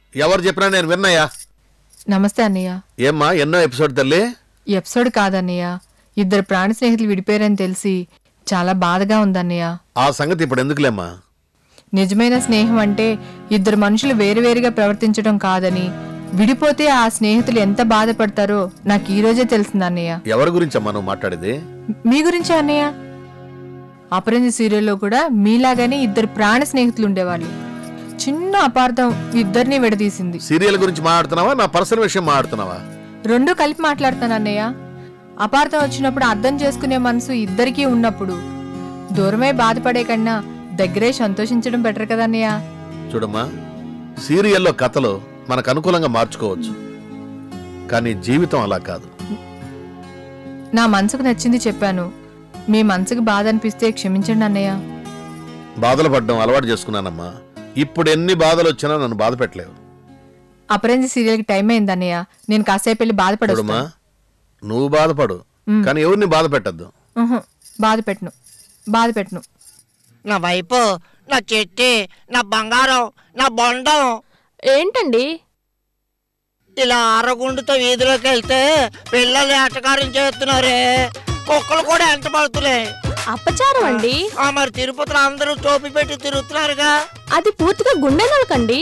ఎవరు చెప్పినా నేను విన్నాయా నమస్తే అన్నయ్య ఏమ్మా ఎన్నో ఎపిసోడ్ తల్లి ఈ ఎపిసోడ్ కాదన్నయ్య ఇద్దరు ప్రాణ స్నేహితులు విడిపోయారని తెలిసి చాలా బాధగా ఉందన్నయ్య ఆ సంగతి ఇప్పుడు ఎందుకులేమ్మా నిజమైన స్నేహం అంటే ఇద్దరు మనుషులు వేరువేరుగా ప్రవర్తించడం కాదని విడిపోతే ఆ స్నేహితులు ఎంత బాధపడతారో నాకు ఈ రోజే తెలిసింది అన్నయ్య ఎవరి గురించమ్మా నువ్వు మాట్లాడేది మీ గురించి అన్నయ్య అపరంజి సీరియల్లో కూడా మీలాగానే ఇద్దరు ప్రాణ స్నేహితులు ఉండేవాళ్ళు చిన్న అపార్థం ఇద్దరిని విడదీసింది సీరియల్ గురించి మాట్లాడుతున్నావా నా పర్సనల్ విషయం మాట్లాడుతున్నావా రెండు కలిపి మాట్లాడుతాను అన్నయ్య అపార్థం వచ్చినప్పుడు అర్థం చేసుకునే మనసు ఇద్దరికీ ఉన్నప్పుడు దూరమై బాధపడే కన్నా దగ్గరే సంతోషించడం బెటర్ కదా అన్నయ్య చూడమ్మా సీరియల్లో కథలు మనకు అనుకూలంగా మార్చుకోవచ్చు కానీ జీవితం అలా కాదు నా మనసుకు నచ్చింది చెప్పాను మీ మనసుకు బాధ అనిపిస్తే క్షమించండి అన్నయ్య బాధలు పడడం అలవాటు చేసుకున్నానమ్మా ఇప్పుడు ఎన్ని బాధలు వచ్చినా నన్ను బాధ పెట్టలేవు అపరంజి సీరియల్కి టైం అయింది అన్నయ్య నేను కాసేపు వెళ్ళి బాధపడొస్తా చూడమ్మా నువ్వు బాధపడు మ్. కానీ ఎవరిని బాధ పెట్టద్దు ఉహు, బాధ పెట్టను బాధ పెట్టను నా వైపు నా చెట్టి నా బంగారం నా బొండం ఏంటండి ఇలా అరగుండుతో వీధిలోకి వెళ్తే పిల్లలు ఎటకారం చేస్తున్నారే కుక్కలు కూడా ఎంత పడుతున్నాయి అపచారం అండి ఆ మరి తిరుపతిలో అందరూ టోపీ పెట్టి తిరుగుతున్నారుగా అది పూర్తిగా గుండె నలకండి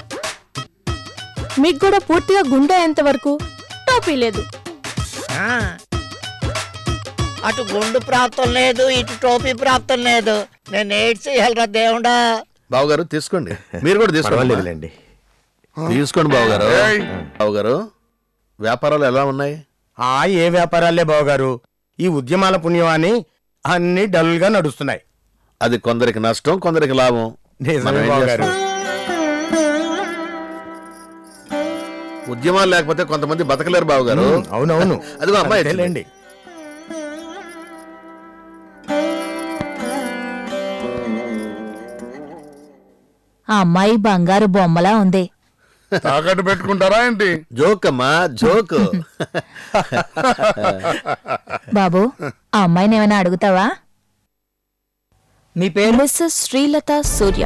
మీకు కూడా పూర్తిగా గుండె ఎంత వరకు టోపీ లేదు ఆ. అటు గుండు ప్రాప్తం లేదు ఇటు టోపీ ప్రాప్తం లేదు నేను ఏడ్స్ చేయాలిరా దేవుడా బావగారు తీసుకోండి మీరు కూడా తీసుకోండి పర్వాలేదులేండి. తీసుకోండి బావగారు బావగారు వ్యాపారాలు ఎలా ఉన్నాయి ఆ ఏ వ్యాపారాలే బావగారు ఈ ఉద్యమాల పుణ్యమాని అన్ని డల్ గా నడుస్తున్నాయి అది కొందరికి నష్టం కొందరికి లాభం నిజమే మనం ఏం బావగారు. చేస్తాం? ఉద్యమాలు లేకపోతే కొంతమంది బతకలేరు బావగారు ఉమ్, అవునవును అదిగో అమ్మాయి వచ్చింది. అంతేలేండి. ఆ అమ్మాయి బంగారు బొమ్మలా ఉంది తాకట్టు పెట్టుకుంటారా ఏంటి జోక్ అమ్మా జోక్ బాబు ఆ అమ్మాయిని ఏమైనా అడుగుతావా మీ పేరు మిస్సెస్ శ్రీలత సూర్య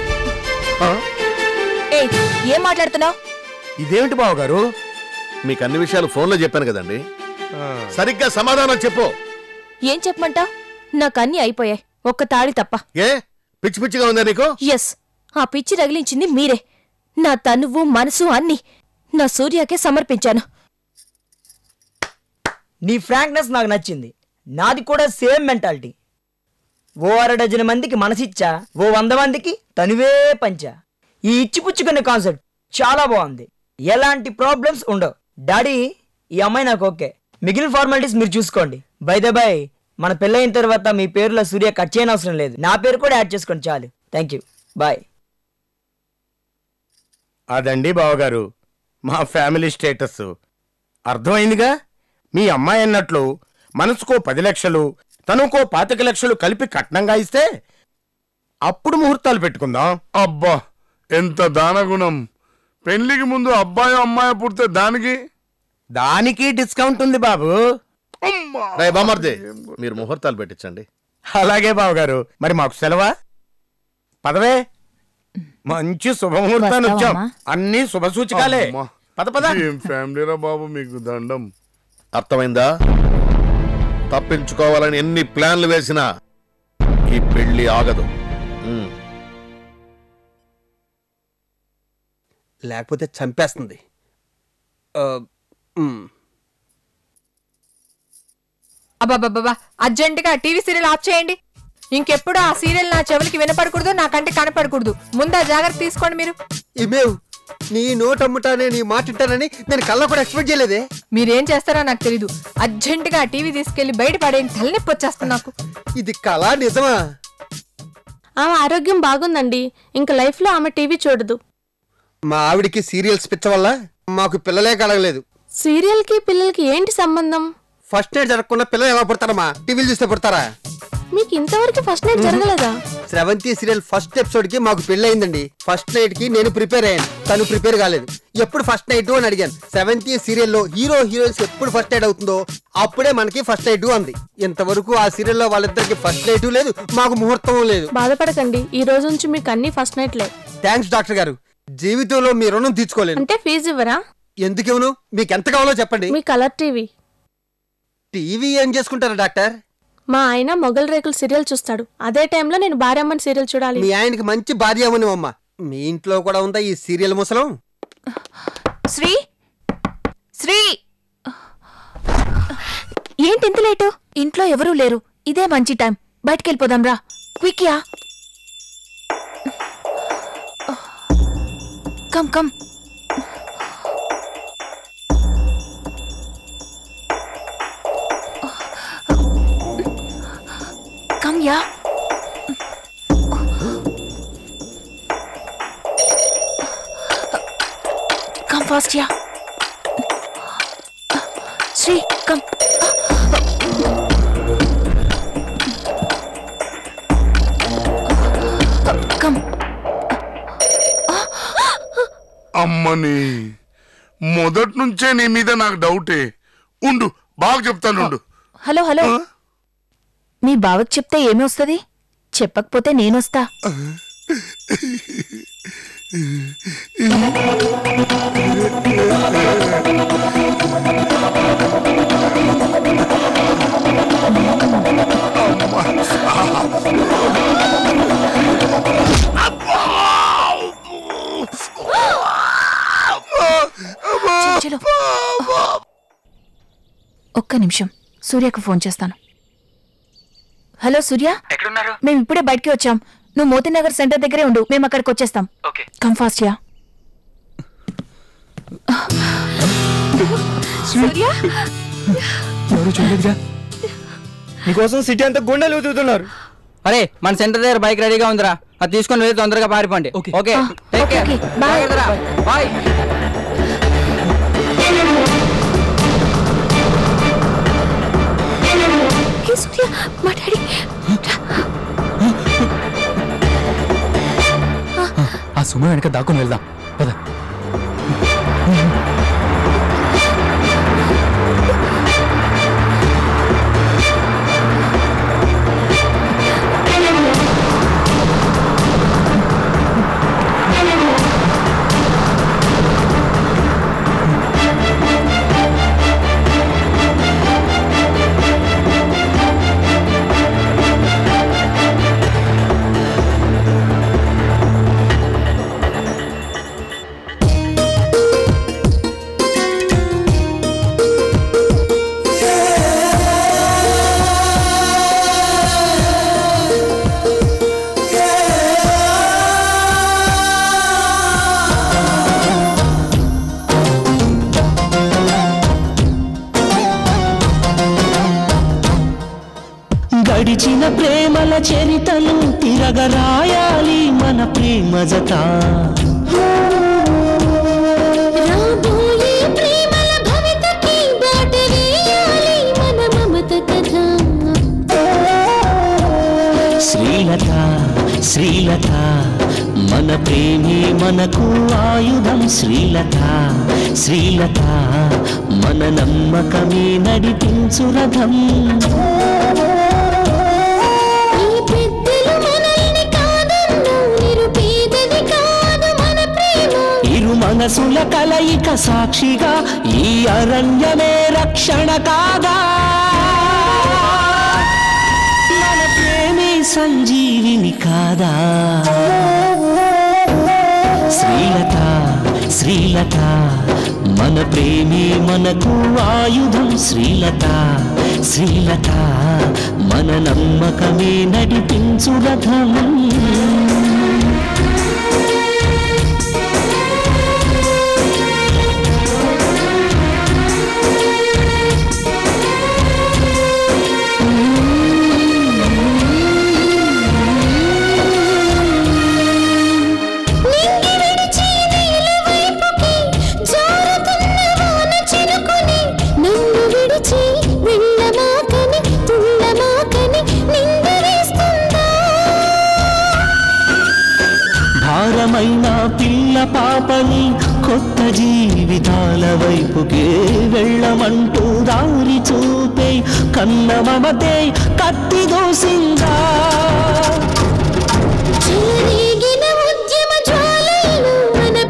ఏయ్, ఏం మాట్లాడుతున్నావు ఇదేమిటి బావగారు మీకు అన్ని విషయాలు ఫోన్లో చెప్పాను కదండి సరిగ్గా సమాధానం చెప్పు ఏం చెప్పమంటావ్ నాకు అన్ని అయిపోయాయి ఒక్క తాళి తప్ప ఏ పిచ్చి పిచ్చిగా ఉందా నీకు ఎస్ ఆ పిచ్చి రగిలించింది మీరే నా తనువు మనసు అన్ని నా సూర్యకే సమర్పించాను నీ ఫ్రాంక్నెస్ నాకు నచ్చింది నాది కూడా సేమ్ మెంటాలిటీ ఓ అర డజన్ మందికి మనసిచ్చా ఓ వంద మందికి తనువే పంచా ఈ ఇచ్చిపుచ్చుకునే కాన్సెప్ట్ చాలా బాగుంది ఎలాంటి ప్రాబ్లమ్స్ ఉండవు డాడీ ఈ అమ్మాయి నాకు ఓకే మిగిలిన ఫార్మాలిటీస్ మీరు చూసుకోండి బై ద బై మన పెళ్ళైన తర్వాత మీ పేరులో సూర్య కట్ చేయని అవసరం లేదు నా పేరు కూడా యాడ్ చేసుకోండి చాలు థ్యాంక్ యూ బాయ్ అదండి బావగారు మా ఫ్యామిలీ స్టేటస్ అర్థమైందిగా మీ అమ్మాయి అన్నట్లు మనసుకో పది లక్షలు తనుకో పాతిక లక్షలు కలిపి కట్నంగా ఇస్తే అప్పుడు ముహూర్తాలు పెట్టుకుందాం అబ్బా ఎంత దానగుణం పెళ్లికి ముందు అబ్బాయి అమ్మాయి పుడితే దానికి దానికి డిస్కౌంట్ ఉంది బాబు రే బామర్ది మీరు ముహూర్తాలు పెట్టించండి అలాగే బావగారు మరి మాకు సెలవా పదవే మంచి శుభముహూర్తాన్ని వచ్చాం వస్తావమ్మా? అన్ని శుభ సూచకాలే అమ్మా. పద పద ఏం ఫ్యామిలీరా బాబు మీకు దండం అర్థమైందా తప్పించుకోవాలని ఎన్ని ప్లాన్లు వేసినా ఈ పెళ్లి ఆగదు ఉమ్. లేకపోతే చంపేస్తుంది ఆ, మ్. అబ్బాబ్బాబ్బా అర్జెంటుగా టీవీ సీరియల్ ఆఫ్ చేయండి ఇంకెప్పుడు ఆ సీరియల్ నా చెవులకి వినపడకూడదు నా కంటి కనపడకూడదు ముందా జాగ్రత్త తీసుకోండి మీరు ఇమేవ్ నీ నోట్ అమ్ముతానే నీ మాట వింటానని నేను కళ్ళ కూడా ఎక్స్పెక్ట్ చేయలేదే మీరేం చేస్తారో నాకు తెలీదు అర్జెంటుగా ఆ టీవీ తీసుకెళ్లి బయట పడేయండి తలనొప్పి వచ్చేస్తుంది నాకు ఇది కళ నిజమా ఆమె ఆరోగ్యం బాగుందండి ఇంకా లైఫ్లో ఆమె టీవీ చూడదు మా ఆవిడికి సీరియల్స్ పిచ్చ వల్ల మాకు పిల్లలే కలగలేదు సీరియల్కి పిల్లలకి ఏంటి సంబంధం ఫస్ట్ నైట్ జరగకుండా పిల్లలు ఎలా పుడతారమ్మా టీవీలు చూస్తే పుడతారా మీకు ఇంతవరకు ఫస్ట్ నైట్ జరగలేదా సెవెంత్ సీరియల్ ఫస్ట్ ఎపిసోడ్ కి మాకు పెళ్లి అయిందండి ఫస్ట్ నైట్ కి నేను ప్రిపేర్ అయ్యాను తను ప్రిపేర్ కాలేదు ఎప్పుడు ఫస్ట్ నైట్ అని అడిగాను సెవెంత్ సీరియల్ లో హీరో హీరోయిన్స్ ఎప్పుడు ఫస్ట్ నైట్ అవుతుందో అప్పుడే మనకి ఫస్ట్ నైట్ అంది ఇంతవరకు ఆ సీరియల్ లో వాళ్ళిద్దరికి ఫస్ట్ నైట్ లేదు మాకు ముహూర్తం లేదు బాధపడకండి ఈ రోజు నుంచి మీకు అన్ని ఫస్ట్ నైట్లే థ్యాంక్స్ డాక్టర్ గారు జీవితంలో మీ రుణం తీర్చుకోలేను అంటే ఫీజు ఇవ్వరా ఎందుకు ఇవ్వను మీకు ఎంత కావాలో చెప్పండి మీ కలర్ టీవీ టీవీ ఏం చేసుకుంటారు డాక్టర్ మా ఆయన మొగల్ రేకులు సీరియల్ చూస్తాడు అదే టైంలో నేను భార్యమ్మని సీరియల్ చూడాలి మీ ఆయనకి మంచి భార్య అమ్మని అమ్మ మీ ఇంట్లో కూడా ఉందా ఈ సీరియల్ ముసలం శ్రీ శ్రీ ఏంటి ఇంత లేటు ఇంట్లో ఎవరూ లేరు ఇదే మంచి టైం బయటికెళ్ళిపోదాం రా quick ya come come come ya come fast ya Sri come come అమ్మని మొదటి నుంచే నీ మీద నాకు డౌటే ఉండు బాగా చెప్తాను ఉండు హలో హలో మీ బావకి చెప్తే ఏమి వస్తుంది చెప్పకపోతే నేనొస్తా చలో, చలో. ఒక్క నిమిషం సూర్యకు ఫోన్ చేస్తాను హలో సూర్య ఎక్కడున్నారు మేము ఇప్పుడే బయటికి వచ్చాం నువ్వు మోతీనగర్ సెంటర్ దగ్గరే ఉండు మేము అక్కడికి వచ్చేస్తాం okay come fast ya Surya ఎవరు చూడలేదుగా నీకోసం సిటీ అంతా గుండెలు ఊతుతున్నారు అరే మన సెంటర్ దగ్గర బైక్ రెడీగా ఉందిరా అది తీసుకొని వెళ్ళి తొందరగా పారిపోండి ఓకే టేక్ కేర్ జాగ్రత్తరా. బాయ్ హే సూర్య మా డాడీ ఆ సుమ వెనక దాక్కుని వెళ్దాం పద గడిచిన ప్రేమల చరితలు తిరగరాయాలి మన ప్రేమ జత రాబోయే ప్రేమల భవితకి బాట వేయాలి మన మమత కథ శ్రీలత శ్రీలత మన ప్రేమే మనకు ఆయుధం శ్రీలత శ్రీలత మన నమ్మకమే నడిపించు రథం ఈ పెద్దలు మనల్ని కాదన్నా నిరుపేదది కాదు మన ప్రేమ ఇరు మనసుల కలయిక సాక్షిగా ఈ అరణ్యమే రక్షణ కాగా మన ప్రేమే సంజీవిని కాదా శ్రీలత శ్రీలత మన ప్రేమే మనకు ఆయుధం శ్రీలత శ్రీలత మన నమ్మకమే నడిపించు రథం నింగి విడిచి నీల వైపుకి జారుతున్న వాన చినుకుని నన్ను విడిచి వెళ్ళమాకని తుళ్ళమాకని నిందలేస్తుందా భారమైన పిల్ల పాపని కొత్త జీవితాల వైపుకే వెళ్ళమంటూ దారి చూపే కన్న మమతే కత్తి దూసిందా చెలరేగిన ఉద్యమ జ్వాలలు మన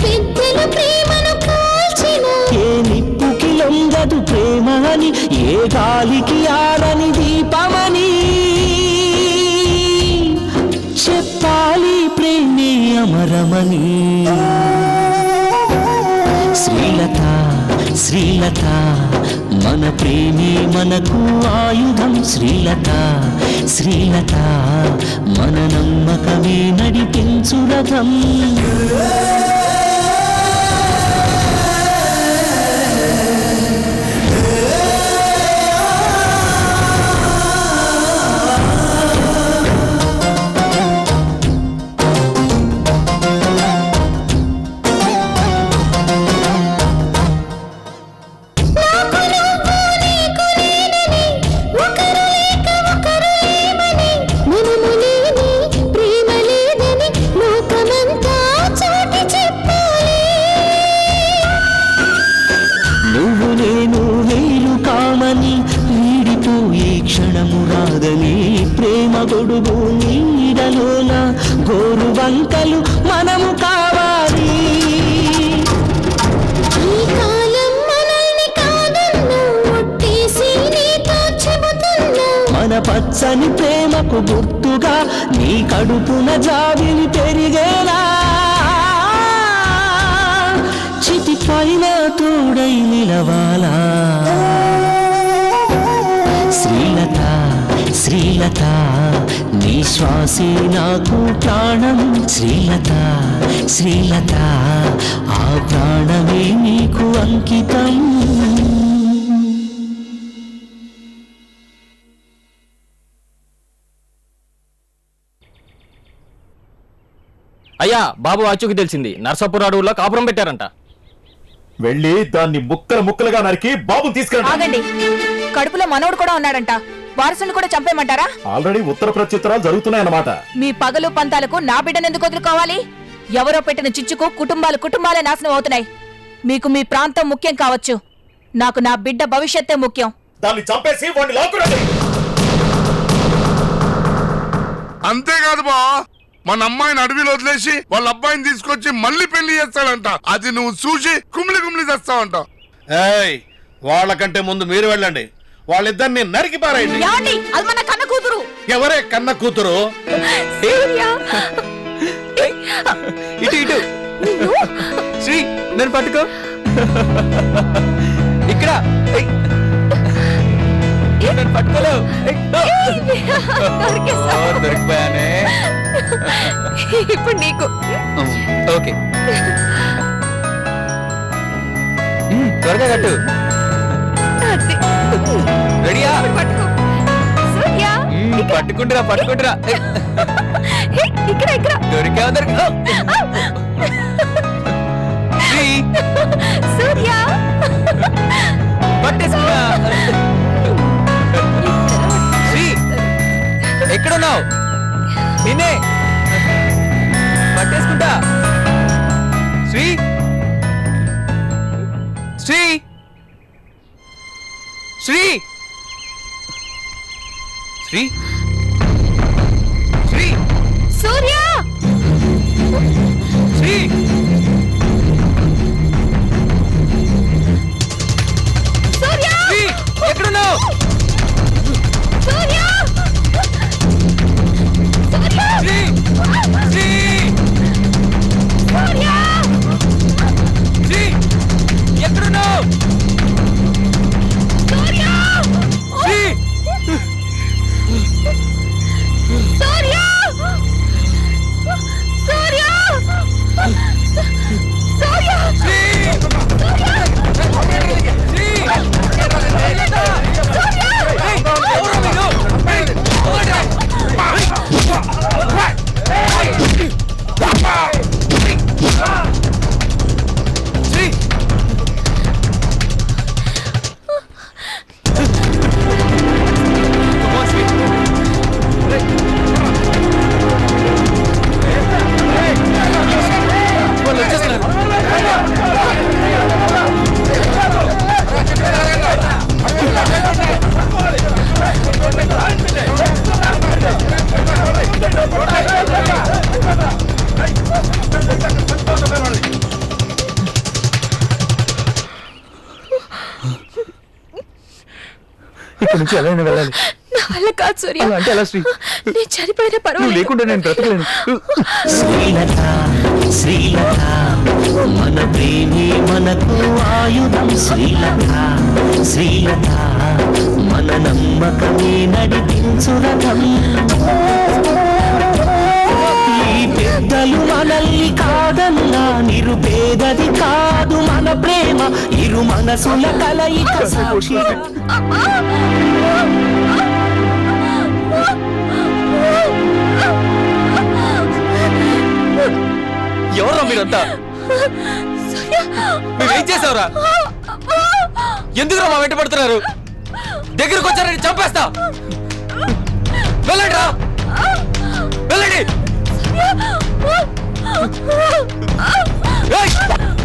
ఏ గాలికి ఆరని దీపమని చెప్పాలి ప్రేమే అమరమని శ్రీలత శ్రీలత మన ప్రేమే మనకు ఆయుధం శ్రీలత శ్రీలత మన నమ్మకమే నడిపించు రథం మనము లేని ప్రేమ లేదని లోకమంతా చాటి చెప్పాలి నువ్వు నేను వేలు కామని వీడిపోయే క్షణము రాదని ప్రేమ గొడుగు నీడలోన గోరు వంకలు మనము కావాలి ఈ కాలం మనల్ని కాదన్నా ఒట్టేసి నీతో చెబుతున్నా మన పచ్చని ప్రేమకు గుర్తుగా నీ కడుపున జాబిలి పెరిగేలా చితి పైన తోడై నిలవాలా శ్రీలత శ్రీలత నీ శ్వాసే నాకు ప్రాణం శ్రీలత శ్రీలత ఆ ప్రాణమే నీకు అంకితం అయ్యా బాబు అచ్చుకి తెలిసింది నర్సాపూర్ అడవుల్లో కాపురం పెట్టారంట వెళ్ళి దాన్ని ముక్కలు ముక్కలుగా నరికి బాబుని తీసుకురండి ఆగండి కడుపులో మనోడు కూడా ఉన్నాడంట వారసుని కూడా చంపేయమంటారా ఆల్రెడీ ఉత్తర ప్రత్యుత్తరాలు జరుగుతున్నాయన్నమాట మీ పగలు పంతాలకు నా బిడ్డను ఎందుకు వదులుకోవాలి ఎవరో పెట్టిన చిచ్చుకు కుటుంబాలు కుటుంబాలే నాశనం అవుతున్నాయి మీకు మీ ప్రాంతం ముఖ్యం కావచ్చు నాకు నా బిడ్డ భవిష్యత్తే ముఖ్యం దాన్ని చంపేసి వాడిని లాక్కురండి అంతేకాదు బా మన అమ్మాయిని అడవిలో వదిలేసి వాళ్ళ అబ్బాయిని తీసుకొచ్చి మళ్ళీ పెళ్లి చేస్తాడంట అది నువ్వు చూసి కుమిలి కుమిలి తెస్తావంట ఏయ్ వాళ్ళకంటే ముందు మీరు వెళ్ళండి వాళ్ళిద్దరిని నరికి పారేయండి యాండి అది మన కన్న కూతురు ఎవరే కన్న కూతురు ఇటు ఇటు శ్రీ నేను పట్టుకో ఇక్కడ ఏయ్. నన్ను పట్టుకోలేవు ఏయ్. ఓ, దొరికిపోయానే ఇప్పుడు నీకు ఓకే మ్, త్వరగా కట్టు రెడీయా మ్, పట్టుకుంటురా పట్టుకుంటురా ఏయ్. ఇక్కడ ఇక్కడ దొరికావు దొరికావు శ్రీ సూర్య పట్టేసుకున్నా శ్రీ ఎక్కడున్నావు నిన్నే పట్టేసుకుంటా శ్రీ శ్రీ శ్రీ శ్రీ శ్రీ సూర్య శ్రీ సూర్య శ్రీ ఎక్కడున్నావు సూర్య సూర్య శ్రీ శ్రీ సూర్య శ్రీ ఎక్కడున్నావు సూర్య శ్రీ సూర్య సూర్య ఇక్కడి నుంచి ఎలా అయినా వెళ్ళాలి నా వల్ల కాదు సూర్య అలా అంటే ఎలా శ్రీ నేను చనిపోయినా నువ్వు పర్వాలేదు లేకుండా నేను బ్రతకలేను శ్రీలత శ్రీలత మన ప్రేమే మనకు ఆయుధం శ్రీలత శ్రీలత మన నమ్మకమే నడిపించు రథం ఈ పెద్దలు మనల్ని కాదన్నా నిరుపేదది కాదు మన ప్రేమ ఇరు మనసుల కలయిక సాక్షి ఎవరా మీరంతా నువ్వేం చేసావురా ఎందుకురా మా వెంట పడుతున్నారు దగ్గరకు వచ్చారని చంపేస్తా వెళ్ళండి రా వెళ్ళండి ఏయ్!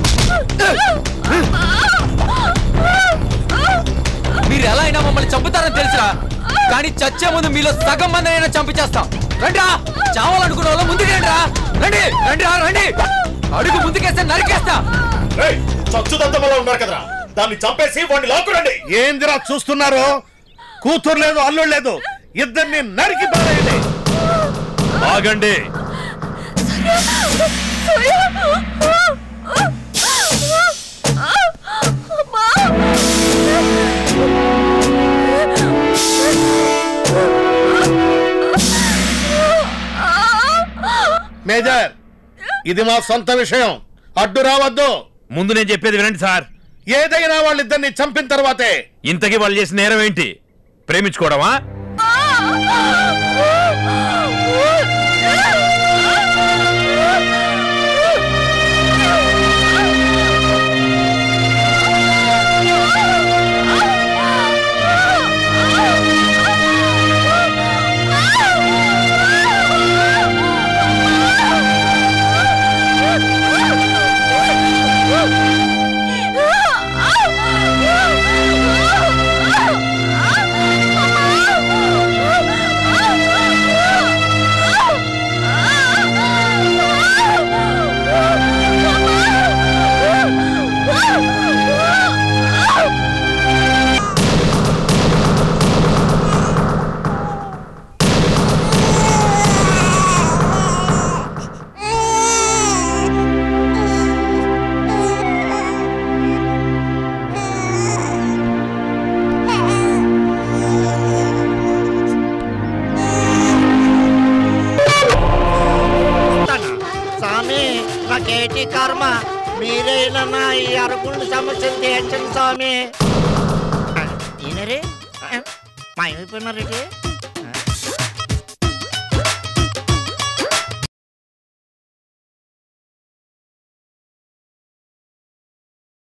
మీరు ఎలా అయినా మమ్మల్ని చంపుతారని తెలుసురా కానీ చచ్చే ముందు మీలో సగం మంది అయినా చంపించేస్తాం రండిరా చావాలనుకున్న వాళ్ళు ముందుకు రండిరా రండి రండి రా రండి అడుగు ముందుకేస్తే నరికేస్తా చచ్చుదంతమలో ఉన్నారు కదరా దాన్ని చంపేసి వాడిని లాక్కురండి ఏందిరా చూస్తున్నారు కూతురు లేదు అల్లుడు లేదు ఇద్దరిని నరికి పారేయండి ఆగండి మేజర్ ఇది మా సొంత విషయం అడ్డు రావద్దు ముందు నేను చెప్పేది వినండి సార్ ఏదైనా వాళ్ళిద్దరిని చంపిన తర్వాతే ఇంతకీ వాళ్ళు చేసిన నేరం ఏంటి ప్రేమించుకోవడమా స్వామి నాకేటి కర్మ మీరైనా నా ఈ అరగుండు సమస్యను తీర్చండి స్వామి ఈయనరే మాయమైపోయినారేటి